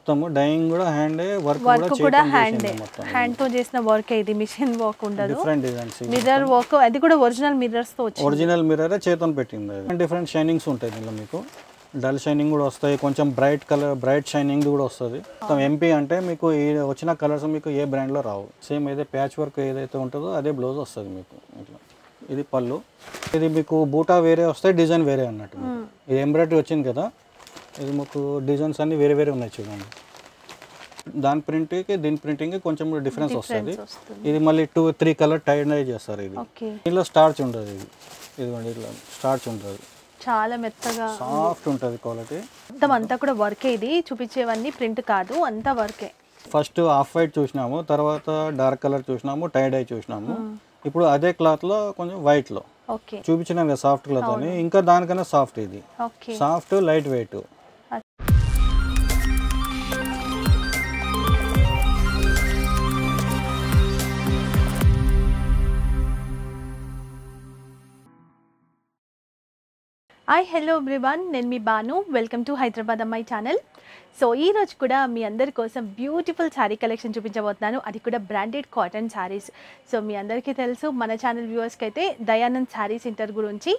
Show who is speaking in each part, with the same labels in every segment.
Speaker 1: మొత్తము డైయింగ్ కూడా hand work కూడా
Speaker 2: వర్క్ కూడా
Speaker 1: చేతితో
Speaker 2: హ్యాండ్
Speaker 1: చేసింది మొత్తం
Speaker 2: హ్యాండ్ తో చేసిన వర్క్ ఇది మిషన్ వర్క్ ఉండదు
Speaker 1: డిఫరెంట్ డిజైన్స్
Speaker 2: మిర్రర్ వర్క్ అది కూడా ఒరిజినల్ మిర్రర్స్ తో వచ్చింది
Speaker 1: ఒరిజినల్ మిర్రర్ చేతితో పెట్టింది అది డిఫరెంట్ షైనింగ్స్ ఉంటాయి దీనిలో మీకు డల్ షైనింగ్ కూడా వస్తాయి కొంచెం బ్రైట్ కలర్ బ్రైట్ షైనింగ్ కూడా వస్తుంది మొత్తం ఎంపీ అంటే మీకు ఈ వచ్చిన కలర్స్ మీకు ఏ బ్రాండ్లో రావు సేమ్ ఏదైతే ప్యాచ్ వర్క్ ఏదైతే ఉంటుందో అదే బ్లౌజ్ వస్తుంది మీకు ఇట్లా ఇది పళ్ళు ఇది మీకు బూటా వేరే వస్తాయి డిజైన్ వేరే అన్నట్టు మీకు. ఇది ఎంబ్రాయిడరీ వచ్చింది కదా ఇది మీకు డిజైన్స్ అన్ని వేరే వేరే ఉన్నాయి చూడండి దాని ప్రింట్కి దీని ప్రింటింగ్కి కొంచెం డిఫరెన్స్ వస్తుంది
Speaker 2: వస్తుంది
Speaker 1: ఇది మళ్ళీ టూ త్రీ కలర్ టైడ్ చేస్తారు ఇది
Speaker 2: ఓకే
Speaker 1: దీనిలో స్టార్చ్ ఉంటుంది ఇది ఇదిగోండి ఇట్లా స్టార్చ్ ఉంటుంది
Speaker 2: చాలా మెత్తగా
Speaker 1: సాఫ్ట్ ఉంటుంది క్వాలిటీ
Speaker 2: మొత్తం అంతా కూడా వర్కే ఇది చూపించేవన్నీ ప్రింట్ కాదు అంతా వర్కే
Speaker 1: ఫస్ట్ ఆఫ్ వైట్ చూసినాము తర్వాత డార్క్ కలర్ చూసినాము టైడ్ ఐ చూసినాము ఇప్పుడు అదే క్లాత్లో కొంచెం వైట్లో
Speaker 2: ఓకే
Speaker 1: చూపించినాం కదా సాఫ్ట్ క్లాత్ అని ఇంకా దానికన్నా సాఫ్ట్ ఇది
Speaker 2: okay
Speaker 1: soft light weight
Speaker 2: hi hello everyone నేను మీ బాను వెల్కమ్ టు హైదరాబాద్ అమ్మాయి ఛానల్ సో ఈ రోజు కూడా మీ అందరి కోసం బ్యూటిఫుల్ శారీ కలెక్షన్ చూపించబోతున్నాను అది కూడా బ్రాండెడ్ కాటన్ శారీస్ సో మీ అందరికీ తెలుసు మన ఛానల్ వ్యూవర్స్కి అయితే దయానంద్ శారీ సెంటర్ గురించి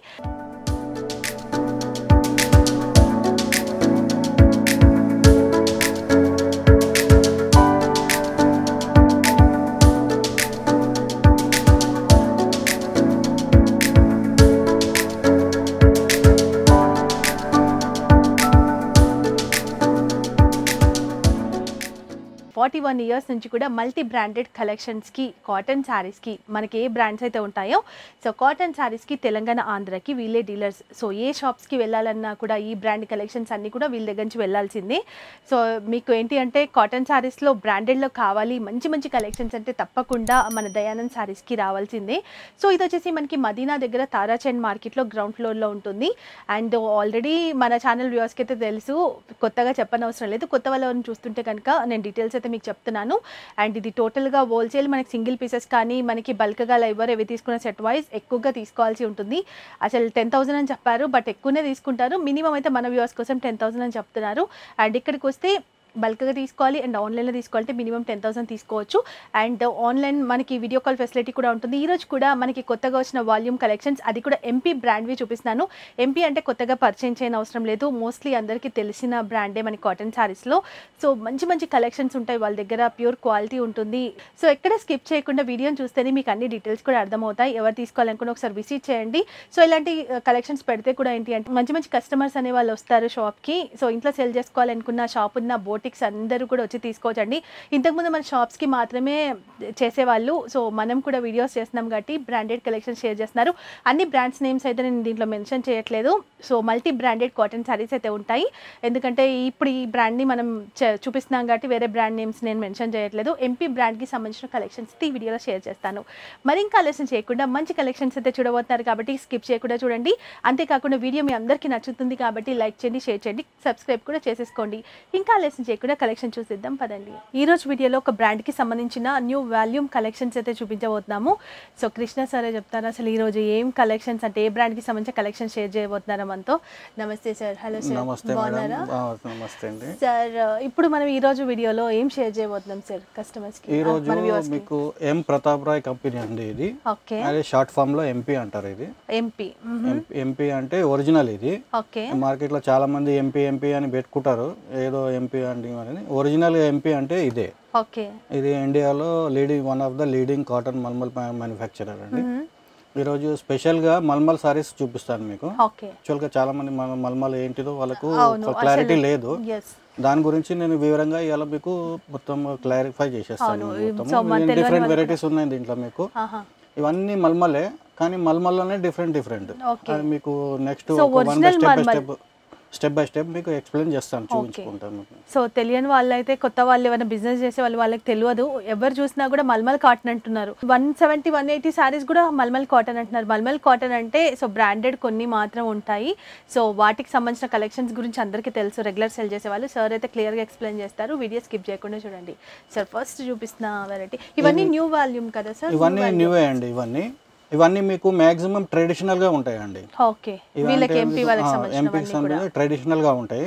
Speaker 2: ఫార్టీ వన్ ఇయర్స్ నుంచి కూడా మల్టీ బ్రాండెడ్ కలెక్షన్స్కి కాటన్ శారీస్కి మనకి ఏ బ్రాండ్స్ అయితే ఉంటాయో సో కాటన్ శారీస్కి తెలంగాణ ఆంధ్రకి వీళ్ళే డీలర్స్ సో ఏ షాప్స్కి వెళ్ళాలన్నా కూడా ఈ బ్రాండ్ కలెక్షన్స్ అన్నీ కూడా వీళ్ళ దగ్గర నుంచి వెళ్ళాల్సిందే సో మీకు ఏంటి అంటే కాటన్ శారీస్లో బ్రాండెడ్లో కావాలి మంచి మంచి కలెక్షన్స్ అంటే తప్పకుండా మన దయానంద్ శారీస్కి రావాల్సిందే సో ఇది వచ్చేసి మనకి మదీనా దగ్గర తారాచంద్ మార్కెట్లో గ్రౌండ్ ఫ్లోర్లో ఉంటుంది అండ్ ఆల్రెడీ మన ఛానల్ వ్యూవర్స్కి అయితే తెలుసు కొత్తగా చెప్పనవసరం లేదు కొత్త వాళ్ళని చూస్తుంటే కనుక నేను డీటెయిల్స్ అయితే మీకు చెప్తున్నాను అండ్ ఇది టోటల్గా హోల్సేల్ మనకి సింగిల్ పీసెస్ కానీ మనకి బల్క్గా ఎవరు ఎవి తీసుకున్న సెట్ వైజ్ ఎక్కువగా తీసుకోవాల్సి ఉంటుంది అసలు టెన్ థౌసండ్ అని చెప్పారు బట్ ఎక్కువనే తీసుకుంటారు మినిమం అయితే మన వ్యూవర్స్ కోసం టెన్ థౌసండ్ అని చెప్తున్నారు అండ్ ఇక్కడికి వస్తే బల్క్గా తీసుకోవాలి అండ్ ఆన్లైన్లో తీసుకోవాలంటే మినిమం టెన్ థౌసండ్ తీసుకోవచ్చు అండ్ ఆన్లైన్ మనకి వీడియో కాల్ ఫెసిలిటీ కూడా ఉంటుంది ఈ రోజు కూడా మనకి కొత్తగా వచ్చిన వాల్యూమ్ కలెక్షన్స్ అది కూడా ఎంపీ బ్రాండ్వి చూపిస్తున్నాను ఎంపీ అంటే కొత్తగా పరిచయం చేయని అవసరం లేదు మోస్ట్లీ అందరికీ తెలిసిన బ్రాండే మనకి కాటన్ శారీస్లో సో మంచి మంచి కలెక్షన్స్ ఉంటాయి వాళ్ళ దగ్గర ప్యూర్ క్వాలిటీ ఉంటుంది సో ఎక్కడ స్కిప్ చేయకుండా వీడియోని చూస్తేనే మీకు అన్ని డీటెయిల్స్ కూడా అర్థమవుతాయి ఎవరు తీసుకోవాలనుకున్న ఒకసారి విజిట్ చేయండి సో ఇలాంటి కలెక్షన్స్ పెడితే కూడా ఏంటి అంటే మంచి మంచి కస్టమర్స్ అనే వాళ్ళు వస్తారు షాప్కి సో ఇంట్లో సెల్ చేసుకోవాలనుకున్న షాప్ ఉన్న బోటిక్స్ అందరూ కూడా వచ్చి తీసుకోవచ్చండి ఇంతకుముందు మన షాప్స్కి మాత్రమే చేసేవాళ్ళు సో మనం కూడా వీడియోస్ చేస్తున్నాం కాబట్టి బ్రాండెడ్ కలెక్షన్ షేర్ చేస్తున్నారు అన్ని బ్రాండ్స్ నేమ్స్ అయితే నేను దీంట్లో మెన్షన్ చేయట్లేదు so multi branded cotton saris అయితే ఉంటాయి ఎందుకంటే ఇప్పుడు ఈ బ్రాండ్ని మనం చ- చూపిస్తున్నాం కాబట్టి వేరే బ్రాండ్ నేమ్స్ నేను మెన్షన్ చేయట్లేదు ఎంపీ బ్రాండ్కి సంబంధించిన కలెక్షన్స్ ఈ వీడియోలో షేర్ చేస్తాను మరి ఇంకా ఆలస్యం చేయకుండా మంచి కలెక్షన్స్ అయితే చూడబోతున్నారు కాబట్టి స్కిప్ చేయకుండా చూడండి అంతేకాకుండా వీడియో మీ అందరికీ నచ్చుతుంది కాబట్టి లైక్ చేయండి షేర్ చేయండి సబ్స్క్రైబ్ కూడా చేసేసుకోండి ఇంకా ఆలస్యం చేయకుండా కలెక్షన్ చూసిద్దాం పదండి ఈ రోజు వీడియోలో ఒక బ్రాండ్కి సంబంధించిన న్యూ వాల్యూమ్ కలెక్షన్స్ అయితే చూపించబోతున్నాము సో కృష్ణ సరే చెప్తారు అసలు ఈ రోజు ఏం కలెక్షన్స్ అంటే ఏ బ్రాండ్కి సంబంధించిన కలెక్షన్ షేర్ చేయబోతున్నారా మనతో నమస్తే సార్ హలో సార్
Speaker 1: నమస్తే మేడం
Speaker 2: బాగున్నారా
Speaker 1: ఆ, నమస్తే అండి
Speaker 2: సార్ ఇప్పుడు మనం ఈ రోజు వీడియోలో ఏం షేర్ చేయబోతున్నాం సార్ కస్టమర్స్ కి
Speaker 1: ఈ
Speaker 2: ఆ,
Speaker 1: రోజు
Speaker 2: మన viewers కి
Speaker 1: మీకు ఎం ప్రతాప్ రాయ్ కంపెనీ అండి ఇది
Speaker 2: ఓకే
Speaker 1: అదే షార్ట్ ఫామ్ లో ఎంపీ అంటారు ఇది
Speaker 2: ఎంపీ
Speaker 1: ఎంపీ అంటే ఒరిజినల్ ఇది
Speaker 2: ఓకే
Speaker 1: మార్కెట్లో చాలా మంది ఎంపీ ఎంపీ అని పెట్టుకుంటారు ఏదో ఎంపీ అంటే అని ఒరిజినల్ ఎంపీ అంటే ఇదే
Speaker 2: ఓకే
Speaker 1: ఇది ఇండియాలో leading one of the leading cotton మల్మల్ మ్యానుఫ్యాక్చరర్ అండి ఈరోజు స్పెషల్గా మల్మల్ సారీస్ చూపిస్తాను మీకు
Speaker 2: ఓకే
Speaker 1: యాక్చువల్గా చాలా మంది మన మల్మల్ ఏంటిదో వాళ్ళకు
Speaker 2: అవును,
Speaker 1: క్లారిటీ
Speaker 2: అసలు-
Speaker 1: లేదు
Speaker 2: ఎస్
Speaker 1: దాని గురించి నేను వివరంగా ఇవాళ మీకు మొత్తం క్లారిఫై చేసేస్తాను
Speaker 2: అవును, సో
Speaker 1: మొత్తం
Speaker 2: మన తెలియని
Speaker 1: డిఫరెంట్
Speaker 2: వాళ్ళకి
Speaker 1: వెరైటీస్ ఉన్నాయి దీంట్లో మీకు
Speaker 2: ఆహా
Speaker 1: ఇవన్నీ మల్మలే కానీ మల్మల్లోనే డిఫరెంట్ డిఫరెంట్
Speaker 2: ఓకే
Speaker 1: అది మీకు next
Speaker 2: So,
Speaker 1: one by
Speaker 2: original
Speaker 1: step by
Speaker 2: మల్మల్.
Speaker 1: స్టెప్ స్టెప్ బై స్టెప్ మీకు ఎక్స్ప్లెయిన్ చేస్తాను చూపించుకుంటాను మీకు
Speaker 2: సో తెలియని వాళ్ళైతే కొత్త వాళ్ళు ఏమైనా బిజినెస్ చేసే వాళ్ళు వాళ్ళకి తెలియదు ఎవరు చూసినా కూడా మల్మల్ కాటన్ అంటున్నారు one seventy one eighty saris కూడా మల్మల్ కాటన్ అంటున్నారు మల్మల్ కాటన్ అంటే సో బ్రాండెడ్ కొన్ని మాత్రం ఉంటాయి సో వాటికి సంబంధించిన కలెక్షన్స్ గురించి అందరికీ తెలుసు రెగ్యులర్ సెల్ చేసే వాళ్ళు సార్ అయితే క్లియర్గా ఎక్స్ప్లెయిన్ చేస్తారు వీడియో స్కిప్ చేయకుండా చూడండి సార్ ఫస్ట్ చూపిస్తున్న వెరైటీ ఇవన్నీ న్యూ వాల్యూమ్ కదా సార్
Speaker 1: ఇవన్నీ న్యూవే అండి ఇవన్నీ ఇవన్నీ మీకు మాక్సిమం ట్రెడిషనల్ గా ఉంటాయండి
Speaker 2: ఓకే వీళ్ళకి ఎంపీ వాళ్ళకి
Speaker 1: ఎంపీకి
Speaker 2: సంబంధించిన
Speaker 1: సంబంధించి ట్రెడిషనల్ గా ఉంటాయి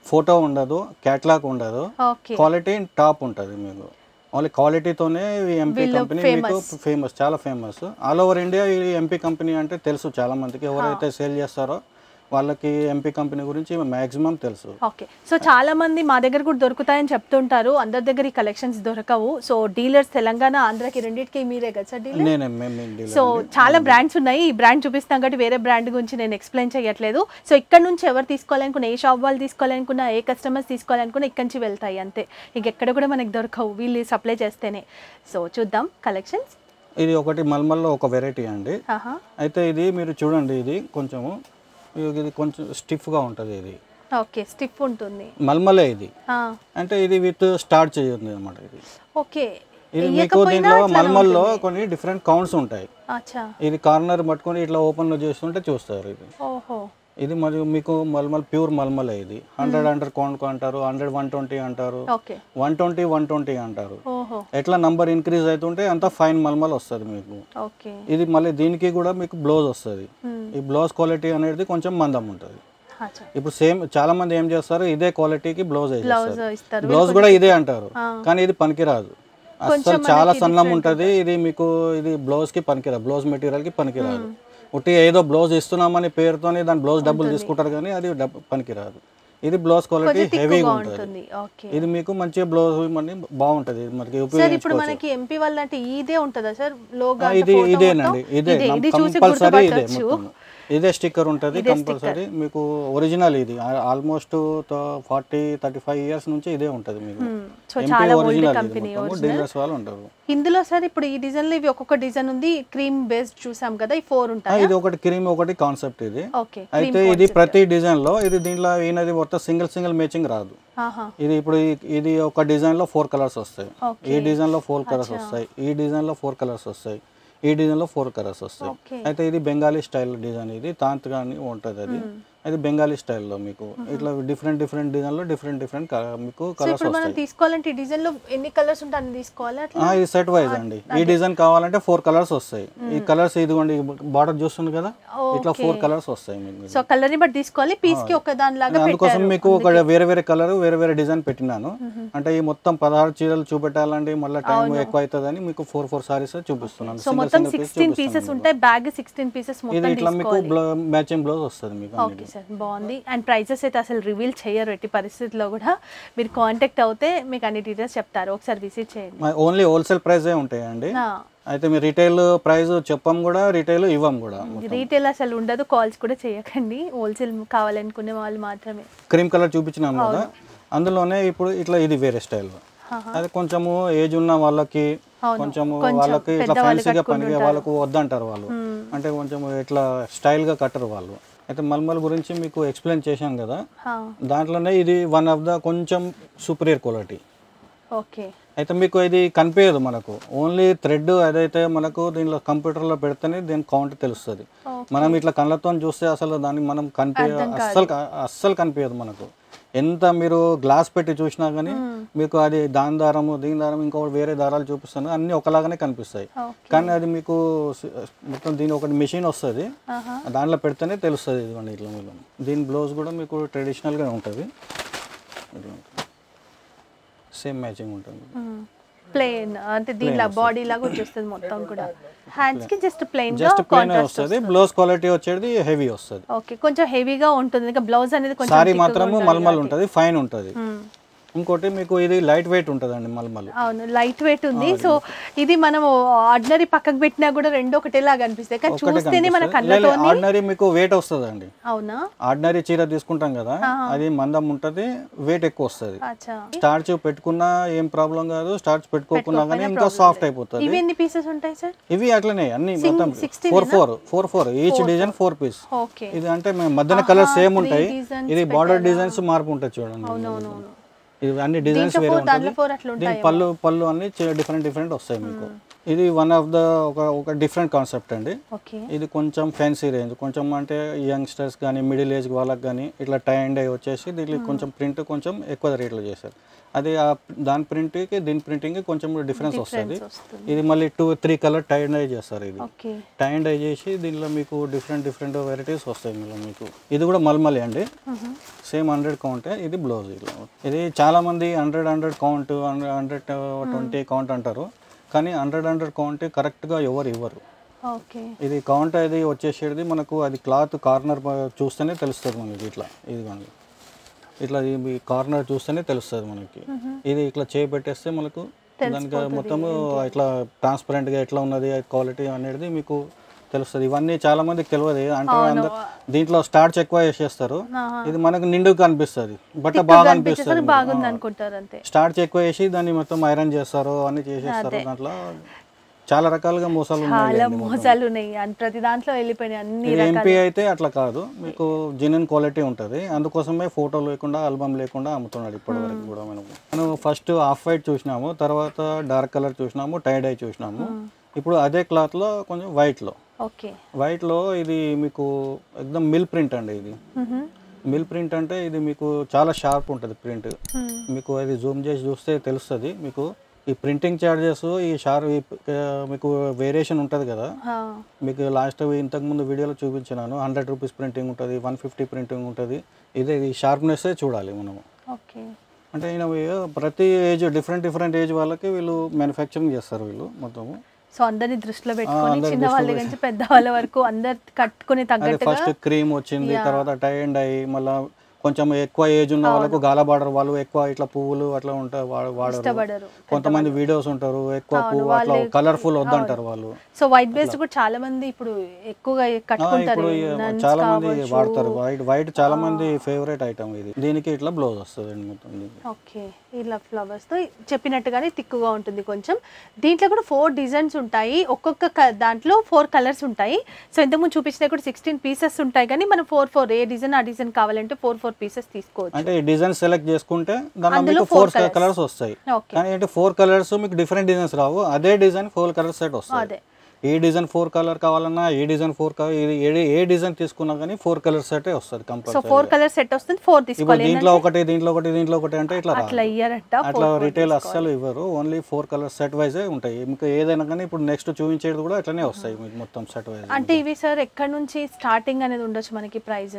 Speaker 1: ఫోటో ఉండదు క్యాట్లాగ్ ఉండదు
Speaker 2: ఓకే
Speaker 1: క్వాలిటీ టాప్ ఉంటుంది మీకు ఓన్లీ క్వాలిటీతోనే ఈ ఎంపీ
Speaker 2: వీళ్ళు
Speaker 1: కంపెనీ మీకు ఫేమస్ చాలా ఫేమస్ ఆల్ ఓవర్ ఇండియా ఈ ఎంపీ కంపెనీ అంటే తెలుసు చాలా మందికి ఎవరైతే సేల్ చేస్తారో వాళ్ళకి ఎంపీ కంపెనీ గురించి మ్యాక్సిమం తెలుసు
Speaker 2: ఓకే సో చాలా మంది మా దగ్గర కూడా దొరుకుతాయని చెప్తుంటారు అందరి దగ్గర ఈ కలెక్షన్స్ దొరకవు సో డీలర్స్ తెలంగాణ ఆంధ్రాకి రెండింటికి మీరే కదా సార్ డీలర్
Speaker 1: నేనే మేము మేము dealer
Speaker 2: సో
Speaker 1: అండి.
Speaker 2: చాలా బ్రాండ్స్ ఉన్నాయి ఈ బ్రాండ్ చూపిస్తాం కాబట్టి వేరే బ్రాండ్ గురించి నేను ఎక్స్ప్లెయిన్ చేయట్లేదు సో ఇక్కడ నుంచి ఎవరు తీసుకోవాలనుకున్నా ఏ షాప్ వాళ్ళు తీసుకోవాలనుకున్నా ఏ కస్టమర్స్ తీసుకోవాలనుకున్నా ఇక్కడి నుంచి వెళ్తాయి అంతే ఇంకెక్కడ కూడా మనకి దొరకవు వీళ్ళు సప్లై చేస్తేనే సో చూద్దాం కలెక్షన్స్
Speaker 1: ఇది ఒకటి మల్మల్లో ఒక వెరైటీ అండి
Speaker 2: ఆహా
Speaker 1: అయితే ఇది మీరు చూడండి ఇది కొంచెము ఇది కొంచెం స్టిఫ్గా ఉంటుంది ఇది
Speaker 2: ఓకే స్టిఫ్ ఉంటుంది
Speaker 1: మల్మలే ఇది
Speaker 2: ఆ,
Speaker 1: అంటే ఇది విత్ స్టార్ట్ చేయండి అనమాట ఇది
Speaker 2: ఓకే
Speaker 1: ఇది మీకు
Speaker 2: వేయకపోయినా
Speaker 1: దీంట్లో
Speaker 2: అట్లనే
Speaker 1: మల్మల్లో
Speaker 2: ఉంటుంది.
Speaker 1: కొన్ని డిఫరెంట్ కౌంట్స్ ఉంటాయి
Speaker 2: అచ్చా
Speaker 1: ఇది కార్నర్ పట్టుకొని ఇట్లా ఓపెన్ చేస్తుంటే చూస్తారు ఇది
Speaker 2: ఓహో
Speaker 1: ఇది మరియు మీకు మల్మల్ ప్యూర్ మల్మలే ఇది హండ్రెడ్ హండ్రెడ్ కౌంట్ అంటారు హండ్రెడ్ వన్ ట్వంటీ అంటారు
Speaker 2: okay
Speaker 1: one twenty one twenty అంటారు
Speaker 2: ఓహో
Speaker 1: ఎట్లా నంబర్ ఇంక్రీజ్ అవుతుంటే అంత ఫైన్ మల్మల్ వస్తుంది మీకు
Speaker 2: ఓకే
Speaker 1: ఇది మళ్ళీ దీనికి కూడా మీకు బ్లౌజ్ వస్తుంది
Speaker 2: Hmm.
Speaker 1: ఈ బ్లౌజ్ క్వాలిటీ అనేది కొంచెం మందం ఉంటుంది
Speaker 2: అచ్చా
Speaker 1: ఇప్పుడు సేమ్ చాలా మంది ఏం చేస్తారు ఇదే క్వాలిటీకి బ్లౌజ్
Speaker 2: బ్లౌజ్
Speaker 1: వేసేస్తారు
Speaker 2: ఇస్తారు
Speaker 1: బ్లౌజ్ కూడా ఇదే అంటారు
Speaker 2: ఆ.
Speaker 1: కానీ ఇది పనికిరాదు అసలు చాలా సన్నం ఉంటుంది ఇది మీకు ఇది బ్లౌజ్ కి పనికిరాదు బ్లౌజ్ మెటీరియల్ కి పనికిరాదు ఉట్టి ఏదో బ్లౌజ్ ఇస్తున్నామని పేరుతోని దాని బ్లౌజ్ డబ్బులు తీసుకుంటారు కానీ అది డబ్బు పనికిరాదు ఇది బ్లౌజ్ క్వాలిటీ హెవీగా ఉంటుంది
Speaker 2: ఉంటుంది ఓకే
Speaker 1: ఇది మీకు మంచిగా బ్లౌజ్ మనీ బాగుంటుంది ఇది మనకి
Speaker 2: సార్
Speaker 1: ఉపయోగించుకోవచ్చు
Speaker 2: ఇప్పుడు మనకి ఎంపీ వాళ్ళ అంటే ఇదే ఉంటుందా సార్ లోగా
Speaker 1: ఆ, ఇది ఇదేనండి ఇదే
Speaker 2: ఇదే ఇది చూసి
Speaker 1: కంపల్సరీ ఇదే
Speaker 2: గుర్తుపట్టొచ్చు
Speaker 1: మొత్తం ఇదే స్టిక్కర్ ఉంటుంది కంపల్సరీ మీకు ఒరిజినల్ ఇది almost forty thirty five years నుంచి ఇదే ఉంటుంది మీకు
Speaker 2: సో చాలా ఓల్డ్
Speaker 1: ఒరిజినల్
Speaker 2: కంపెనీ
Speaker 1: డీలర్స్ వాళ్ళు ఉంటారు
Speaker 2: ఇందులో సార్ ఇప్పుడు ఈ డిజైన్ లో ఇవి ఒక్కొక్క డిజైన్ ఉంది క్రీమ్ బేస్డ్ చూసాం కదా ఈ ఫోర్
Speaker 1: ఆ,
Speaker 2: ఉంటాయి
Speaker 1: ఇది ఒకటి క్రీమ్ ఒకటి కాన్సెప్ట్ ఇది
Speaker 2: ఓకే
Speaker 1: అయితే ఇది ప్రతి డిజైన్ లో ఇది దీంట్లో ఈయనది మొత్తం సింగిల్ సింగిల్ మ్యాచింగ్ రాదు
Speaker 2: ఆహా
Speaker 1: ఇది ఇప్పుడు ఈ- ఇది ఒక డిజైన్ లో ఫోర్ కలర్స్ వస్తాయి
Speaker 2: ఓకే
Speaker 1: ఈ డిజైన్ లో ఫోర్ కలర్స్ వస్తాయి ఈ డిజైన్ లో ఫోర్ కలర్స్ వస్తాయి ఈ డిజైన్ లో ఫోర్ కలర్స్ వస్తాయి
Speaker 2: ఓకే
Speaker 1: అయితే ఇది బెంగాలీ స్టైల్ డిజైన్ ఇది తాంత్ కానీ ఉంటుంది అది అది బెంగాలీ స్టైల్లో మీకు ఇట్లా డిఫరెంట్ డిఫరెంట్ డిజైన్లో డిఫరెంట్ డిఫరెంట్ మీకు
Speaker 2: సో
Speaker 1: కలర్స్
Speaker 2: ఇప్పుడు మనం
Speaker 1: వస్తాయి
Speaker 2: తీసుకోవాలంటే ఈ డిజైన్ లో ఎన్ని కలర్స్ ఉంటాయి అన్ని తీసుకోవాలి అట్లా
Speaker 1: ఆ, ఇది సెట్ వైజ్ అండి ఈ డిజైన్ కావాలంటే ఫోర్ కలర్స్ వస్తాయి ఈ కలర్స్ ఇదిగోండి బార్డర్ చూస్తుంది కదా ఇట్లా ఫోర్ కలర్స్ వస్తాయి మీకు
Speaker 2: సో కలర్ ని బట్టి తీసుకోవాలి పీస్ కి ఒక దాని లాగా
Speaker 1: అందుకోసం మీకు ఒక వేరే వేరే కలర్ వేరే వేరే డిజైన్ పెట్టినాను అంటే ఈ మొత్తం పదహారు చీరలు చూపెట్టాలండి మళ్ళీ టైం ఎక్కువ అవుతుందని మీకు ఫోర్ ఫోర్ సారీస్ చూపిస్తున్నాను
Speaker 2: సో
Speaker 1: Single
Speaker 2: మొత్తం
Speaker 1: single piece
Speaker 2: సిక్స్టీన్
Speaker 1: చూపిస్తున్నాను
Speaker 2: పీసెస్ ఉంటాయి బ్యాగ్ సిక్స్టీన్ పీసెస్
Speaker 1: ఇది
Speaker 2: మొత్తం
Speaker 1: ఇట్లా మీకు
Speaker 2: తీసుకోవాలి
Speaker 1: మ్యాచింగ్ బ్లౌజ్ వస్తుంది మీకు
Speaker 2: ఓకే సార్ బాగుంది అండ్ ప్రైజెస్ అయితే అసలు రివీల్ చేయరు ఎట్టి పరిస్థితిలో కూడా మీరు కాంటాక్ట్ అవుతే మీకు అన్ని డీటెయిల్స్ చెప్తారు ఒకసారి విజిట్ చేయండి
Speaker 1: ఓన్లీ హోల్సేల్ ప్రైజే ఉంటాయండి అయితే మీరు రిటైల్ ప్రైస్ చెప్పం కూడా రిటైల్ ఇవ్వం కూడా
Speaker 2: రీటైల్ అసలు ఉండదు కాల్స్ కూడా చేయకండి హోల్సేల్ కావాలనుకునే వాళ్ళు మాత్రమే
Speaker 1: క్రీమ్ కలర్ చూపించినాం కదా అందులోనే ఇప్పుడు ఇట్లా ఇది వేరే స్టైల్ అది కొంచెము ఏజ్ ఉన్న వాళ్ళకి కొంచెము వాళ్ళకి ఇట్లా ఫ్యాన్సీగా పనిగా వాళ్ళకు వద్దంటారు వాళ్ళు అంటే కొంచెం ఇట్లా స్టైల్ గా కట్టరు వాళ్ళు అయితే మల్మల్ గురించి మీకు ఎక్స్ప్లెయిన్ చేశాం కదా
Speaker 2: హా,
Speaker 1: దాంట్లోనే ఇది వన్ ఆఫ్ ద కొంచెం సూపరియర్ క్వాలిటీ
Speaker 2: ఓకే
Speaker 1: అయితే మీకు ఇది కనిపించదు మనకు ఓన్లీ థ్రెడ్ ఏదైతే మనకు దీనిలో కంప్యూటర్లో పెడితేనే దీని కౌంట్ తెలుస్తుంది మనం ఇట్లా కళ్ళతో చూస్తే అసలు దానికి మనం కనిపి అస్సలు క- అస్సలు కనిపించదు మనకు ఎంత మీరు గ్లాస్ పెట్టి చూసినా కానీ మీకు అది దాని దారము దీని దారం ఇంకో వేరే దారాలు చూపిస్తాను అన్నీ ఒకలాగానే కనిపిస్తాయి
Speaker 2: ఓకే
Speaker 1: కానీ అది మీకు సి- మొత్తం దీని ఒకటి మిషన్ వస్తుంది
Speaker 2: ఆహా
Speaker 1: దాంట్లో పెడితేనే తెలుస్తుంది ఇదిగోండి ఇట్లా మీరు దీని బ్లౌజ్ కూడా మీకు ట్రెడిషనల్గా ఉంటుంది ఇట్లా ఉంటుంది సేమ్ మ్యాచింగ్ ఉంటుంది
Speaker 2: ప్లెయిన్ అంటే దీనిలా బాడీ లాగా వచ్చేస్తుంది మొత్తం కూడా హ్యాండ్స్ కి జస్ట్ ప్లెయిన్ గా
Speaker 1: జస్ట్ ప్లెయిన్
Speaker 2: కాంట్రాస్ట్
Speaker 1: వస్తుంది బ్లౌజ్ క్వాలిటీ వచ్చేది హెవీ వస్తుంది
Speaker 2: ఓకే కొంచెం హెవీగా ఉంటుంది ఇంకా బ్లౌజ్ అనేది కొంచెం
Speaker 1: సారీ
Speaker 2: thick గా
Speaker 1: మాత్రము
Speaker 2: ఉండాలి
Speaker 1: మల్మల్
Speaker 2: కాబట్టి.
Speaker 1: ఉంటుంది ఫైన్ ఉంటుంది
Speaker 2: మ్మ్.
Speaker 1: ఇంకోటి మీకు ఇది లైట్ వెయిట్ ఉంటుందండి మల్మల్
Speaker 2: అవును లైట్ వెయిట్ ఉంది సో ఇది మనం ఆర్డినరీ పక్కకు పెట్టినా కూడా రెండు ఒకటేలాగా అనిపిస్తాయి కానీ చూస్తేనే మన కళ్ళతో
Speaker 1: ఆర్డినరీ మీకు వెయిట్ వస్తుందండి
Speaker 2: అవునా
Speaker 1: ఆర్డినరీ చీర తీసుకుంటాం కదా అది మందం ఉంటుంది వెయిట్ ఎక్కువ వస్తుంది
Speaker 2: అచ్చా
Speaker 1: స్టార్చ్ పెట్టుకున్నా ఏం ప్రాబ్లం కాదు స్టార్చ్ పెట్టుకోకున్నా కానీ ఇంకా సాఫ్ట్ అయిపోతుంది
Speaker 2: ఇవి ఎన్ని పీసెస్ ఉంటాయి సార్
Speaker 1: ఇవి అట్లనే అన్ని మొత్తం
Speaker 2: 16
Speaker 1: four four four four each design four piece
Speaker 2: okay
Speaker 1: ఇది అంటే మేము మధ్యన కలర్ సేమ్ ఉంటాయి
Speaker 2: designs
Speaker 1: ఇది బార్డర్ డిజైన్స్ మార్పు ఉంటుంది చూడండి
Speaker 2: అవునవునవును
Speaker 1: ఇది అన్ని డిజైన్స్ వేరే
Speaker 2: దాంట్లో
Speaker 1: ఉంటుంది
Speaker 2: ఫోర్ అట్లా
Speaker 1: దీని పళ్ళు పళ్ళు అన్ని డిఫరెంట్ డిఫరెంట్ వస్తాయి మీకు ఇది వన్ ఆఫ్ ద ఒక ఒక డిఫరెంట్ కాన్సెప్ట్ అండి
Speaker 2: ఓకే
Speaker 1: ఇది కొంచెం ఫ్యాన్సీ రేంజ్ కొంచెం అంటే యంగ్స్టర్స్ కానీ మిడిల్ ఏజ్ వాళ్ళకి కానీ ఇట్లా టై అండ్ అయి వచ్చేసి దీనికి కొంచెం ప్రింట్ కొంచెం ఎక్కువ రేట్లో చేశారు అది ఆ దాని ప్రింట్కి దీని ప్రింటింగ్ కొంచెం డిఫరెన్స్ వస్తుంది
Speaker 2: వస్తుంది
Speaker 1: ఇది మళ్ళీ two three colour tie dye చేస్తారు ఇది
Speaker 2: ఓకే
Speaker 1: టై డై చేసి దీనిలో మీకు డిఫరెంట్ డిఫరెంట్ వెరైటీస్ వస్తాయి ఇందులో మీకు ఇది కూడా మల్మలి అండి సేమ్ హండ్రెడ్ కౌంటే ఇది బ్లౌజ్ ఇలా ఇది చాలా మంది hundred hundred count hundred twenty count అంటారు కానీ హండ్రెడ్ హండ్రెడ్ కౌంట్ కరెక్ట్గా ఎవరు ఇవ్వరు
Speaker 2: ఓకే
Speaker 1: ఇది కౌంట్ అది వచ్చేసేది మనకు అది క్లాత్ కార్నర్ చూస్తేనే తెలుస్తుంది మనకి ఇట్లా ఇది కానీ ఇట్లా ఈ కార్నర్ చూస్తేనే తెలుస్తుంది మనకి ఇది ఇట్లా చేయి పెట్టేస్తే మనకు దానికి మొత్తము ఇట్లా ట్రాన్స్పరెంట్గా ఎట్లా ఉన్నది క్వాలిటీ అనేది మీకు తెలుస్తుంది ఇవన్నీ చాలా మందికి తెలియదు అంటే అందరు దీంట్లో స్టార్చ్ ఎక్కువ వేసేస్తారు ఇది మనకు నిండుగా కనిపిస్తుంది బట్ట బాగా అనిపిస్తుంది
Speaker 2: బాగుంది అనుకుంటారు అంతే
Speaker 1: స్టార్చ్ ఎక్కువ వేసి దాన్ని మొత్తం ఐరన్ చేస్తారు అన్ని చేసేస్తారు దాంట్లో చాలా రకాలుగా మోసాలు ఉన్నాయి
Speaker 2: చాలా మోసాలు ఉన్నాయి అన్- ప్రతి దాంట్లో వెళ్ళిపోయినాయి అన్ని
Speaker 1: ఇది ఎంపీ అయితే అట్లా కాదు మీకు జెన్యున్ క్వాలిటీ ఉంటుంది అందుకోసమే ఫోటో లేకుండా ఆల్బమ్ లేకుండా అమ్ముతున్నాడు ఇప్పటి వరకు కూడా మనం మనం ఫస్ట్ ఆఫ్ వైట్ చూసినాము తర్వాత డార్క్ కలర్ చూసినాము టైడ్ ఐ చూసినాము ఇప్పుడు అదే క్లాత్లో కొంచెం వైట్లో
Speaker 2: ఓకే
Speaker 1: వైట్లో ఇది మీకు ఎక్దమ్ మిల్ ప్రింట్ అండి ఇది మిల్ ప్రింట్ అంటే ఇది మీకు చాలా షార్ప్ ఉంటుంది ప్రింట్ మీకు అది జూమ్ చేసి చూస్తే తెలుస్తుంది మీకు ఈ ప్రింటింగ్ ఛార్జెస్ ఈ షార్ ఈ, ఆ, మీకు వేరియేషన్ ఉంటుంది కదా మీకు లాస్ట్ ఇంతకుముందు వీడియోలో చూపించినాను హండ్రెడ్ రూపీస్ ప్రింటింగ్ ఉంటుంది వన్ ఫిఫ్టీ ప్రింటింగ్ ఉంటుంది ఇదే ఈ షార్ప్నెస్సే చూడాలి మనము
Speaker 2: ఓకే
Speaker 1: అంటే ఈయన వీ- ప్రతి ఏజ్ డిఫరెంట్ డిఫరెంట్ ఏజ్ వాళ్ళకి వీళ్ళు మ్యానుఫ్యాక్చరింగ్ చేస్తారు వీళ్ళు మొత్తము
Speaker 2: సో అందరిని దృష్టిలో పెట్టుకొని చిన్న వాళ్ళ నుంచి పెద్ద వాళ్ళ వరకు అందరు కట్టుకుని
Speaker 1: అదే
Speaker 2: తగ్గట్టుగా
Speaker 1: ఫస్ట్ క్రీమ్ వచ్చింది తర్వాత టై అండ్ అయ్యి మళ్ళీ కొంచెం ఎక్కువ ఏజ్ ఉన్న వాళ్ళకు గాల బార్డర్ వాళ్ళు ఎక్కువ ఇట్లా పువ్వులు అట్లా ఉంటాయి వా- వాడరు
Speaker 2: ఇష్టపడరు
Speaker 1: కొంతమంది వీడియోస్ ఉంటారు ఎక్కువ పువ్వు అట్లా కలర్ఫుల్ వద్దంటారు వాళ్ళు
Speaker 2: సో వైట్ బేస్డ్ కూడా చాలా మంది ఇప్పుడు ఎక్కువగా
Speaker 1: ఆ,
Speaker 2: కట్టుకుంటారు
Speaker 1: ఇప్పుడు ఈ చాలా మంది వాడతారు వైట్ వైట్ చాలా మంది ఫేవరెట్ ఐటమ్ ఇది దీనికి ఇట్లా బ్లౌజ్ వస్తుంది అండి మొత్తం దీనికి.
Speaker 2: ఓకే ఇలా ఫ్లవర్స్ తో చెప్పినట్టుగానే తిక్కుగా ఉంటుంది కొంచెం దీంట్లో కూడా ఫోర్ డిజైన్స్ ఉంటాయి ఒక్కొక్క క- దాంట్లో ఫోర్ కలర్స్ ఉంటాయి సో ఇంతకుముందు చూపించిన కూడా సిక్స్టీన్ పీసెస్ ఉంటాయి కానీ మనం ఫోర్ ఫోర్ ఏ డిజైన్ ఆ డిజైన్ కావాలంటే ఫోర్ ఫోర్ పీసెస్ తీసుకోవచ్చు
Speaker 1: అంటే ఈ డిజైన్ సెలెక్ట్ చేసుకుంటే దానిలో
Speaker 2: అందులో
Speaker 1: మీకు
Speaker 2: four
Speaker 1: ఫోర్
Speaker 2: colours.
Speaker 1: కలర్స్ వస్తాయి
Speaker 2: ఓకే
Speaker 1: కానీ ఏంటి ఫోర్ కలర్స్ మీకు డిఫరెంట్ డిజైన్స్ రావు అదే డిజైన్ ఫోర్ కలర్ సెట్ వస్తుంది
Speaker 2: అదే
Speaker 1: ఏ డిజైన్ ఫోర్ కలర్ కావాలన్నా ఏ డిజైన్ ఫోర్ ఏ ఏ డిజైన్ తీసుకున్నా కానీ ఫోర్ కలర్ సెట్ వస్తుంది
Speaker 2: so
Speaker 1: compulsory
Speaker 2: four colour set వస్తుంది ఫోర్
Speaker 1: ఇప్పుడు
Speaker 2: తీసుకోవాలి
Speaker 1: దీంట్లో ఒకటి దీంట్లో ఒకటి దీంట్లో ఒకటి అంటే ఇట్లా రాదు.
Speaker 2: అట్లా ఇయ్యారంట
Speaker 1: అట్లా రిటైల్ అస్సలు ఇవ్వరు ఓన్లీ ఫోర్ కలర్ సెట్ వైజే ఉంటాయి మీకు ఏదైనా కానీ ఇప్పుడు నెక్స్ట్ చూపించేది కూడా అట్లనే వస్తాయి మీకు మొత్తం సెట్ వైజ్
Speaker 2: అంటే ఇవి సార్ ఎక్కడ నుంచి స్టార్టింగ్ అనేది ఉండొచ్చు మనకి ప్రైస్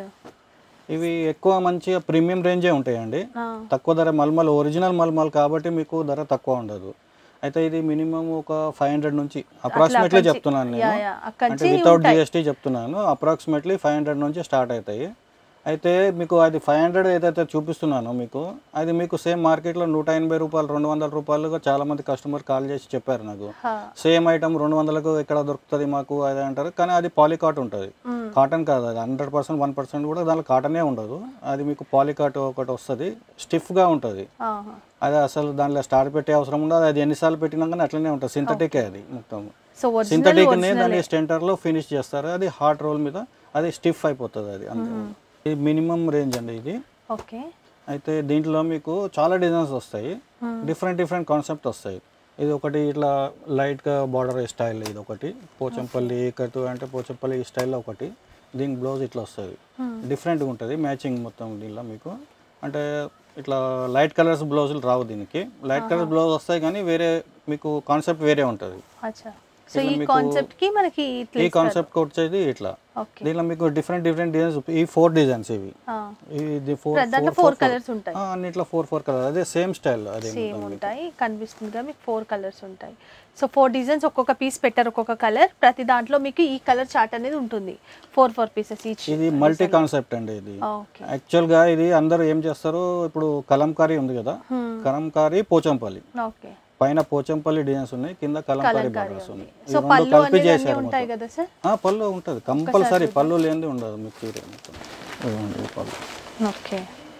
Speaker 1: ఇవి ఎక్కువ మంచిగా ప్రీమియం రేంజే ఉంటాయండి తక్కువ ధర మల్మల్ ఒరిజినల్ మల్మల్ కాబట్టి మీకు ధర తక్కువ ఉండదు అయితే ఇది మినిమం ఒక ఫైవ్ హండ్రెడ్ నుంచి అప్రాక్సిమేట్లీ చెప్తున్నాను నేను
Speaker 2: యా యా అక్కడి
Speaker 1: అంటే వితౌట్ జిఎస్టీ చెప్తున్నాను అప్రాక్సిమేట్లీ ఫైవ్ హండ్రెడ్ నుంచి స్టార్ట్ అవుతాయి అయితే మీకు అది ఫైవ్ హండ్రెడ్ ఏదైతే చూపిస్తున్నానో మీకు అది మీకు సేమ్ మార్కెట్లో నూట ఎనభై రూపాయలు రెండు వందల రూపాయలుగా చాలా మంది కస్టమర్ కాల్ చేసి చెప్పారు నాకు సేమ్ ఐటమ్ రెండు వందలకు ఎక్కడ దొరుకుతుంది మాకు అది అంటారు కానీ అది పాలికాట్ ఉంటుంది కాటన్ కాదు అది హండ్రెడ్ పర్సెంట్ వన్ పర్సెంట్ కూడా దాంట్లో కాటనే ఉండదు అది మీకు పాలికాట్ ఒకటి వస్తుంది స్టిఫ్గా ఉంటుంది అది అసలు దాంట్లో స్టార్ పెట్టే అవసరం ఉండదు అది ఎన్నిసార్లు పెట్టినా కానీ అట్లనే ఉంటుంది సింథటికే అది మొత్తం
Speaker 2: సో ఒరిజినల్
Speaker 1: సింథటిక్ నే దాన్ని స్టెంటర్లో ఫినిష్ చేస్తారు అది హాట్ రోల్ మీద అది స్టిఫ్ అయిపోతుంది అది అంతే ఇది మినిమం రేంజ్ అండి ఇది
Speaker 2: ఓకే
Speaker 1: అయితే దీంట్లో మీకు చాలా డిజైన్స్ వస్తాయి డిఫరెంట్ డిఫరెంట్ కాన్సెప్ట్ వస్తాయి ఇది ఒకటి ఇట్లా లైట్గా బార్డర్ స్టైల్ ఇది ఒకటి పోచంపల్లి కట్టు అంటే పోచంపల్లి ఈ స్టైల్లో ఒకటి దీనికి బ్లౌజ్ ఇట్లా వస్తుంది డిఫరెంట్గా ఉంటుంది మ్యాచింగ్ మొత్తం దీనిలో మీకు అంటే ఇట్లా లైట్ కలర్స్ బ్లౌజులు రావు దీనికి లైట్ కలర్ బ్లౌజ్ వస్తాయి కానీ వేరే మీకు కాన్సెప్ట్ వేరే ఉంటుంది
Speaker 2: అచ్చా సో ఈ కాన్సెప్ట్ కి మనకి ఇట్లా
Speaker 1: ఈ కాన్సెప్ట్ వచ్చేది ఇట్లా
Speaker 2: ఓకే
Speaker 1: దీనిలో మీకు డిఫరెంట్ డిఫరెంట్ డిజైన్స్ ఈ ఫోర్ డిజైన్స్ ఇవి ఇది ఫోర్
Speaker 2: దాంట్లో ఫోర్ కలర్స్ ఉంటాయి
Speaker 1: అన్నిట్లో ఫోర్ ఫోర్ కలర్ అదే సేమ్ స్టైల్ అదే
Speaker 2: సేమ్ ఉంటాయి కనిపిస్తుంది కదా మీకు ఫోర్ కలర్స్ ఉంటాయి సో ఫోర్ డిజైన్స్ ఒక్కొక్క పీస్ పెట్టారు ఒక్కొక్క కలర్ ప్రతి దాంట్లో మీకు ఈ కలర్ చార్ట్ అనేది ఉంటుంది ఫోర్ ఫోర్ పీసెస్ ఈచ్
Speaker 1: ఇది మల్టీ కాన్సెప్ట్ అండి ఇది
Speaker 2: ఓకే
Speaker 1: యాక్చువల్గా ఇది అందరూ ఏం చేస్తారు ఇప్పుడు కలంకారీ ఉంది కదా కలంకారీ పోచంపల్లి
Speaker 2: ఓకే
Speaker 1: పైన పోచంపల్లి డిజైన్స్ ఉన్నాయి కింద కలంకారీ బార్డర్స్ ఉన్నాయి
Speaker 2: సో
Speaker 1: ఈ రెండు
Speaker 2: పళ్ళు
Speaker 1: కలిపి
Speaker 2: అనేది అన్నీ
Speaker 1: చేశారు
Speaker 2: ఉంటాయి కదా సార్
Speaker 1: ఆ, పళ్ళు ఉంటుంది కంపల్సరీ పళ్ళు లేనిది ఉండదు మీకు చీర మొత్తం ఇదిగోండి ఈ పళ్ళు
Speaker 2: ఓకే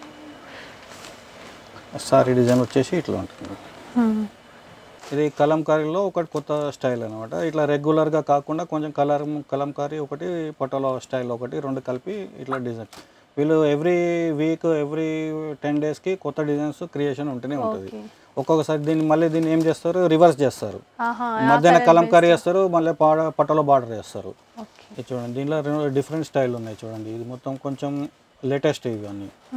Speaker 1: సారీ డిజైన్ వచ్చేసి ఇట్లా ఉంటుంది ఇది కలంకారీలో ఒకటి కొత్త స్టైల్ అనమాట ఇట్లా రెగ్యులర్గా కాకుండా కొంచెం కలర్ కలంకారీ ఒకటి పటోలా స్టైల్ ఒకటి రెండు కలిపి ఇట్లా డిజైన్ వీళ్ళు ఎవ్రీ వీక్ ఎవ్రీ టెన్ డేస్కి కొత్త డిజైన్స్ క్రియేషన్ ఉంటూనే ఉంటుంది
Speaker 2: ఓకే
Speaker 1: ఒక్కొక్కసారి దీన్ని మళ్ళీ దీన్ని ఏం చేస్తారు రివర్స్ చేస్తారు
Speaker 2: ఆహా
Speaker 1: మధ్యాహ్నం కలంకారీ వేస్తారు మళ్ళీ పాడ పటోలా బార్డర్ వేస్తారు
Speaker 2: ఓకే
Speaker 1: ఇది చూడండి దీనిలో రెండు డిఫరెంట్ స్టైల్ ఉన్నాయి చూడండి ఇది మొత్తం కొంచెం లేటెస్ట్ ఇవి అన్నీ